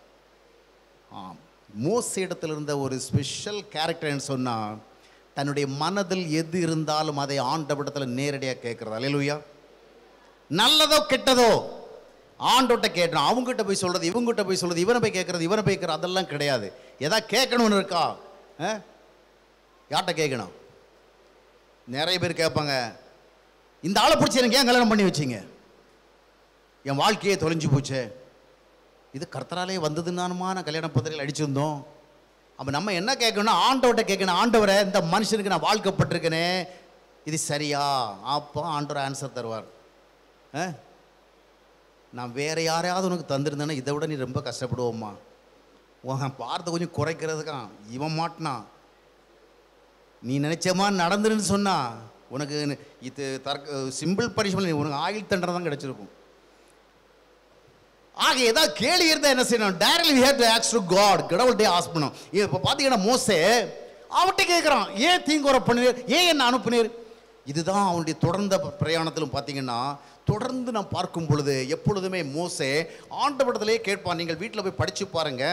ஆம் மோச இடத்துல இருந்த ஒரு ஸ்பெஷல் கேரக்டர்னு சொன்னா தன்னுடைய மனதில் எது இருந்தாலும் அதை ஆண்டவிடத்தில் நேரடியாக கேட்கறது அலையலுயா நல்லதோ கெட்டதோ ஆண்டோட்ட கேட்டான் அவங்ககிட்ட போய் சொல்றது இவங்ககிட்ட போய் சொல்றது இவனை போய் கேட்கறது இவனை போய் கேட்கறது அதெல்லாம் கிடையாது எதா கேட்கணும்னு இருக்கா ஆ? யார்கிட்ட கேட்கணும் நிறைய பேர் கேட்பாங்க இந்த ஆளை பிடிச்சி எனக்கு ஏன் கல்யாணம் பண்ணி வச்சீங்க என் வாழ்க்கையே தொலைஞ்சு போச்சே இது கர்த்தராலே வந்ததுனானுமா நான் கல்யாண பத்திரிகையில் அடிச்சிருந்தோம் அப்போ நம்ம என்ன கேட்கணும் ஆண்டவர்கிட்ட கேட்கணும் ஆண்டவரை இந்த மனுஷனுக்கு நான் வாழ்க்கப்பட்டிருக்கேனே இது சரியா அப்போ ஆண்டவர் ஆன்சர் தருவார் ஆ? நான் வேற யாரையாவது உனக்கு தந்திருந்தேன்னா இதை விட நீ ரொம்ப கஷ்டப்படுவோம்மா உன் பார்த்து கொஞ்சம் குறைக்கிறதுக்கான் இவன் மாட்டினான் நீ நினைச்சமா நடந்துருன்னு சொன்னா உனக்கு இது தர்க்க சிம்பிள் பனிஷ்மெண்ட் உனக்கு ஆயில் தண்டனை தான் கிடைச்சிருக்கும் ஆக ஏதாவது கேள்வி இருந்தால் என்ன செய்யணும் டைரக்ட்லி ஹேட் டு ஆக்ஸ் டு காட் கடவுள்கிட்டே ஆஸ் பண்ணணும் இப்போ பார்த்தீங்கன்னா மோசே அவன்கிட்ட கேட்குறான் ஏன் தீங்குற பண்ணினீர் ஏன் என்ன அனுப்புனீர் இதுதான் அவனுடைய தொடர்ந்த பிரயாணத்திலும் பார்த்தீங்கன்னா தொடர்ந்து நான் பார்க்கும் பொழுது எப்பொழுதுமே மோசே ஆண்டவடத்திலே கேட்பான் நீங்கள் வீட்டில் போய் படிச்சு பாருங்க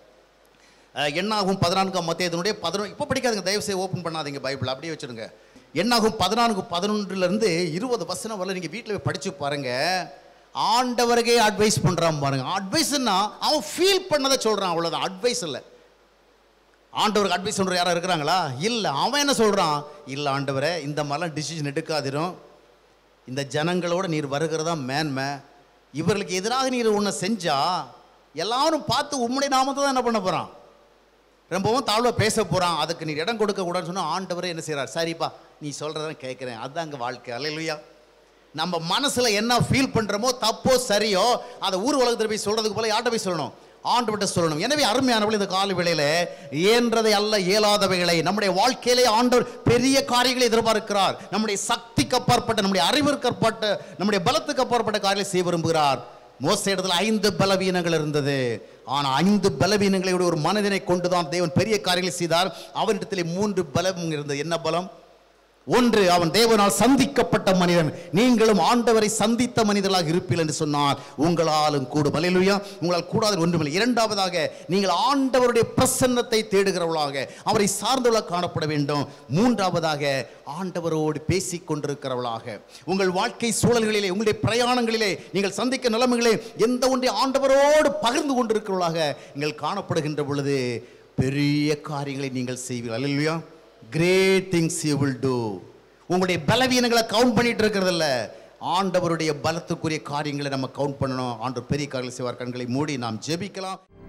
அஹ், எண்ணாகும் பதினான்காம் மத்தியத்தினுடைய பதினொன்று இப்போ படிக்காதுங்க தயவு செய்து ஓப்பன் பண்ணாதீங்க பைபிள் அப்படியே வச்சுருங்க எண்ணாகும் பதினான்கு பதினொன்றுலேருந்து இருபது வசனம் வரல நீங்கள் வீட்டில் போய் படிச்சு பாருங்க ஆண்டவருக்கே அட்வைஸ் பண்ணுறான் பாருங்க அட்வைஸ்னா அவன் ஃபீல் பண்ணதை சொல்கிறான் அவ்வளோதான் அட்வைஸ் இல்லை ஆண்டவருக்கு அட்வைஸ் சொல்கிற யாரும் இருக்கிறாங்களா இல்லை அவன் என்ன சொல்கிறான் இல்லை ஆண்டவரே இந்த மாதிரிலாம் டிசிஷன் எடுக்காதிரும் இந்த ஜனங்களோட நீர் வருகிறதா மேன்மை இவர்களுக்கு எதிராக நீர் ஒன்று செஞ்சா எல்லாரும் பார்த்து உம்முடைய நாமத்தை தான் என்ன பண்ண போகிறான் ரொம்பவும் தாழ்வாக பேச போகிறான் அதுக்கு நீ இடம் கொடுக்க கூடாதுன்னு சொன்னால் ஆண்டவரே என்ன செய்கிறார் சரிப்பா நீ சொல்கிறத கேட்குறேன் அதுதான் அங்கே வாழ்க்கை அல்லையா நம்ம மனசில் என்ன ஃபீல் பண்ணுறோமோ தப்போ சரியோ அதை ஊர் உலகத்தில் போய் சொல்கிறதுக்கு போல யார்கிட்ட போய் சொல்லணும் ஆண்டவர்கிட்ட சொல்லணும் எனவே அருமையானவள் இந்த கால வேளையில இயன்றதை அல்ல இயலாதவைகளை நம்முடைய வாழ்க்கையிலே ஆண்டவர் பெரிய காரியங்களை எதிர்பார்க்கிறார் நம்முடைய சக்திக்கு அப்பாற்பட்ட நம்முடைய அறிவிற்கு அப்பாற்பட்ட நம்முடைய பலத்துக்கு அப்பாற்பட்ட காரியங்களை செய்ய விரும்புகிறார் மோச இடத்துல ஐந்து பலவீனங்கள் இருந்தது ஆனா ஐந்து பலவீனங்களை உடைய ஒரு மனதினை கொண்டுதான் தேவன் பெரிய காரியங்களை செய்தார் அவனிடத்திலே மூன்று பலம் இருந்தது என்ன பலம் ஒன்று அவன் தேவனால் சந்திக்கப்பட்ட மனிதன் நீங்களும் ஆண்டவரை சந்தித்த மனிதர்களாக இருப்பீர்கள் என்று சொன்னார் உங்களாலும் கூடும் அல்லேலூயா உங்களால் கூடாது ஒன்றுமில்லை இரண்டாவதாக நீங்கள் ஆண்டவருடைய பிரசன்னத்தை தேடுகிறவர்களாக அவரை சார்ந்தவர்களாக காணப்பட வேண்டும் மூன்றாவதாக ஆண்டவரோடு பேசிக் கொண்டிருக்கிறவர்களாக உங்கள் வாழ்க்கை சூழல்களிலே உங்களுடைய பிரயாணங்களிலே நீங்கள் சந்திக்க நிலைமைகளே எந்த ஒன்றை ஆண்டவரோடு பகிர்ந்து கொண்டிருக்கிறவர்களாக நீங்கள் காணப்படுகின்ற பொழுது பெரிய காரியங்களை நீங்கள் செய்வீர்கள் அல்லேலூயா great things you will do உங்களுடைய பலவீனங்களை கவுண்ட் பண்ணிட்டு இருக்கிறதில்ல ஆண்டவருடைய பலத்துக்குரிய காரியங்களை நம்ம கவுண்ட் பண்ணணும் ஆண்டவர் பெரிய காரியங்களை செய்வார் கண்களை மூடி நாம் ஜெபிக்கலாம்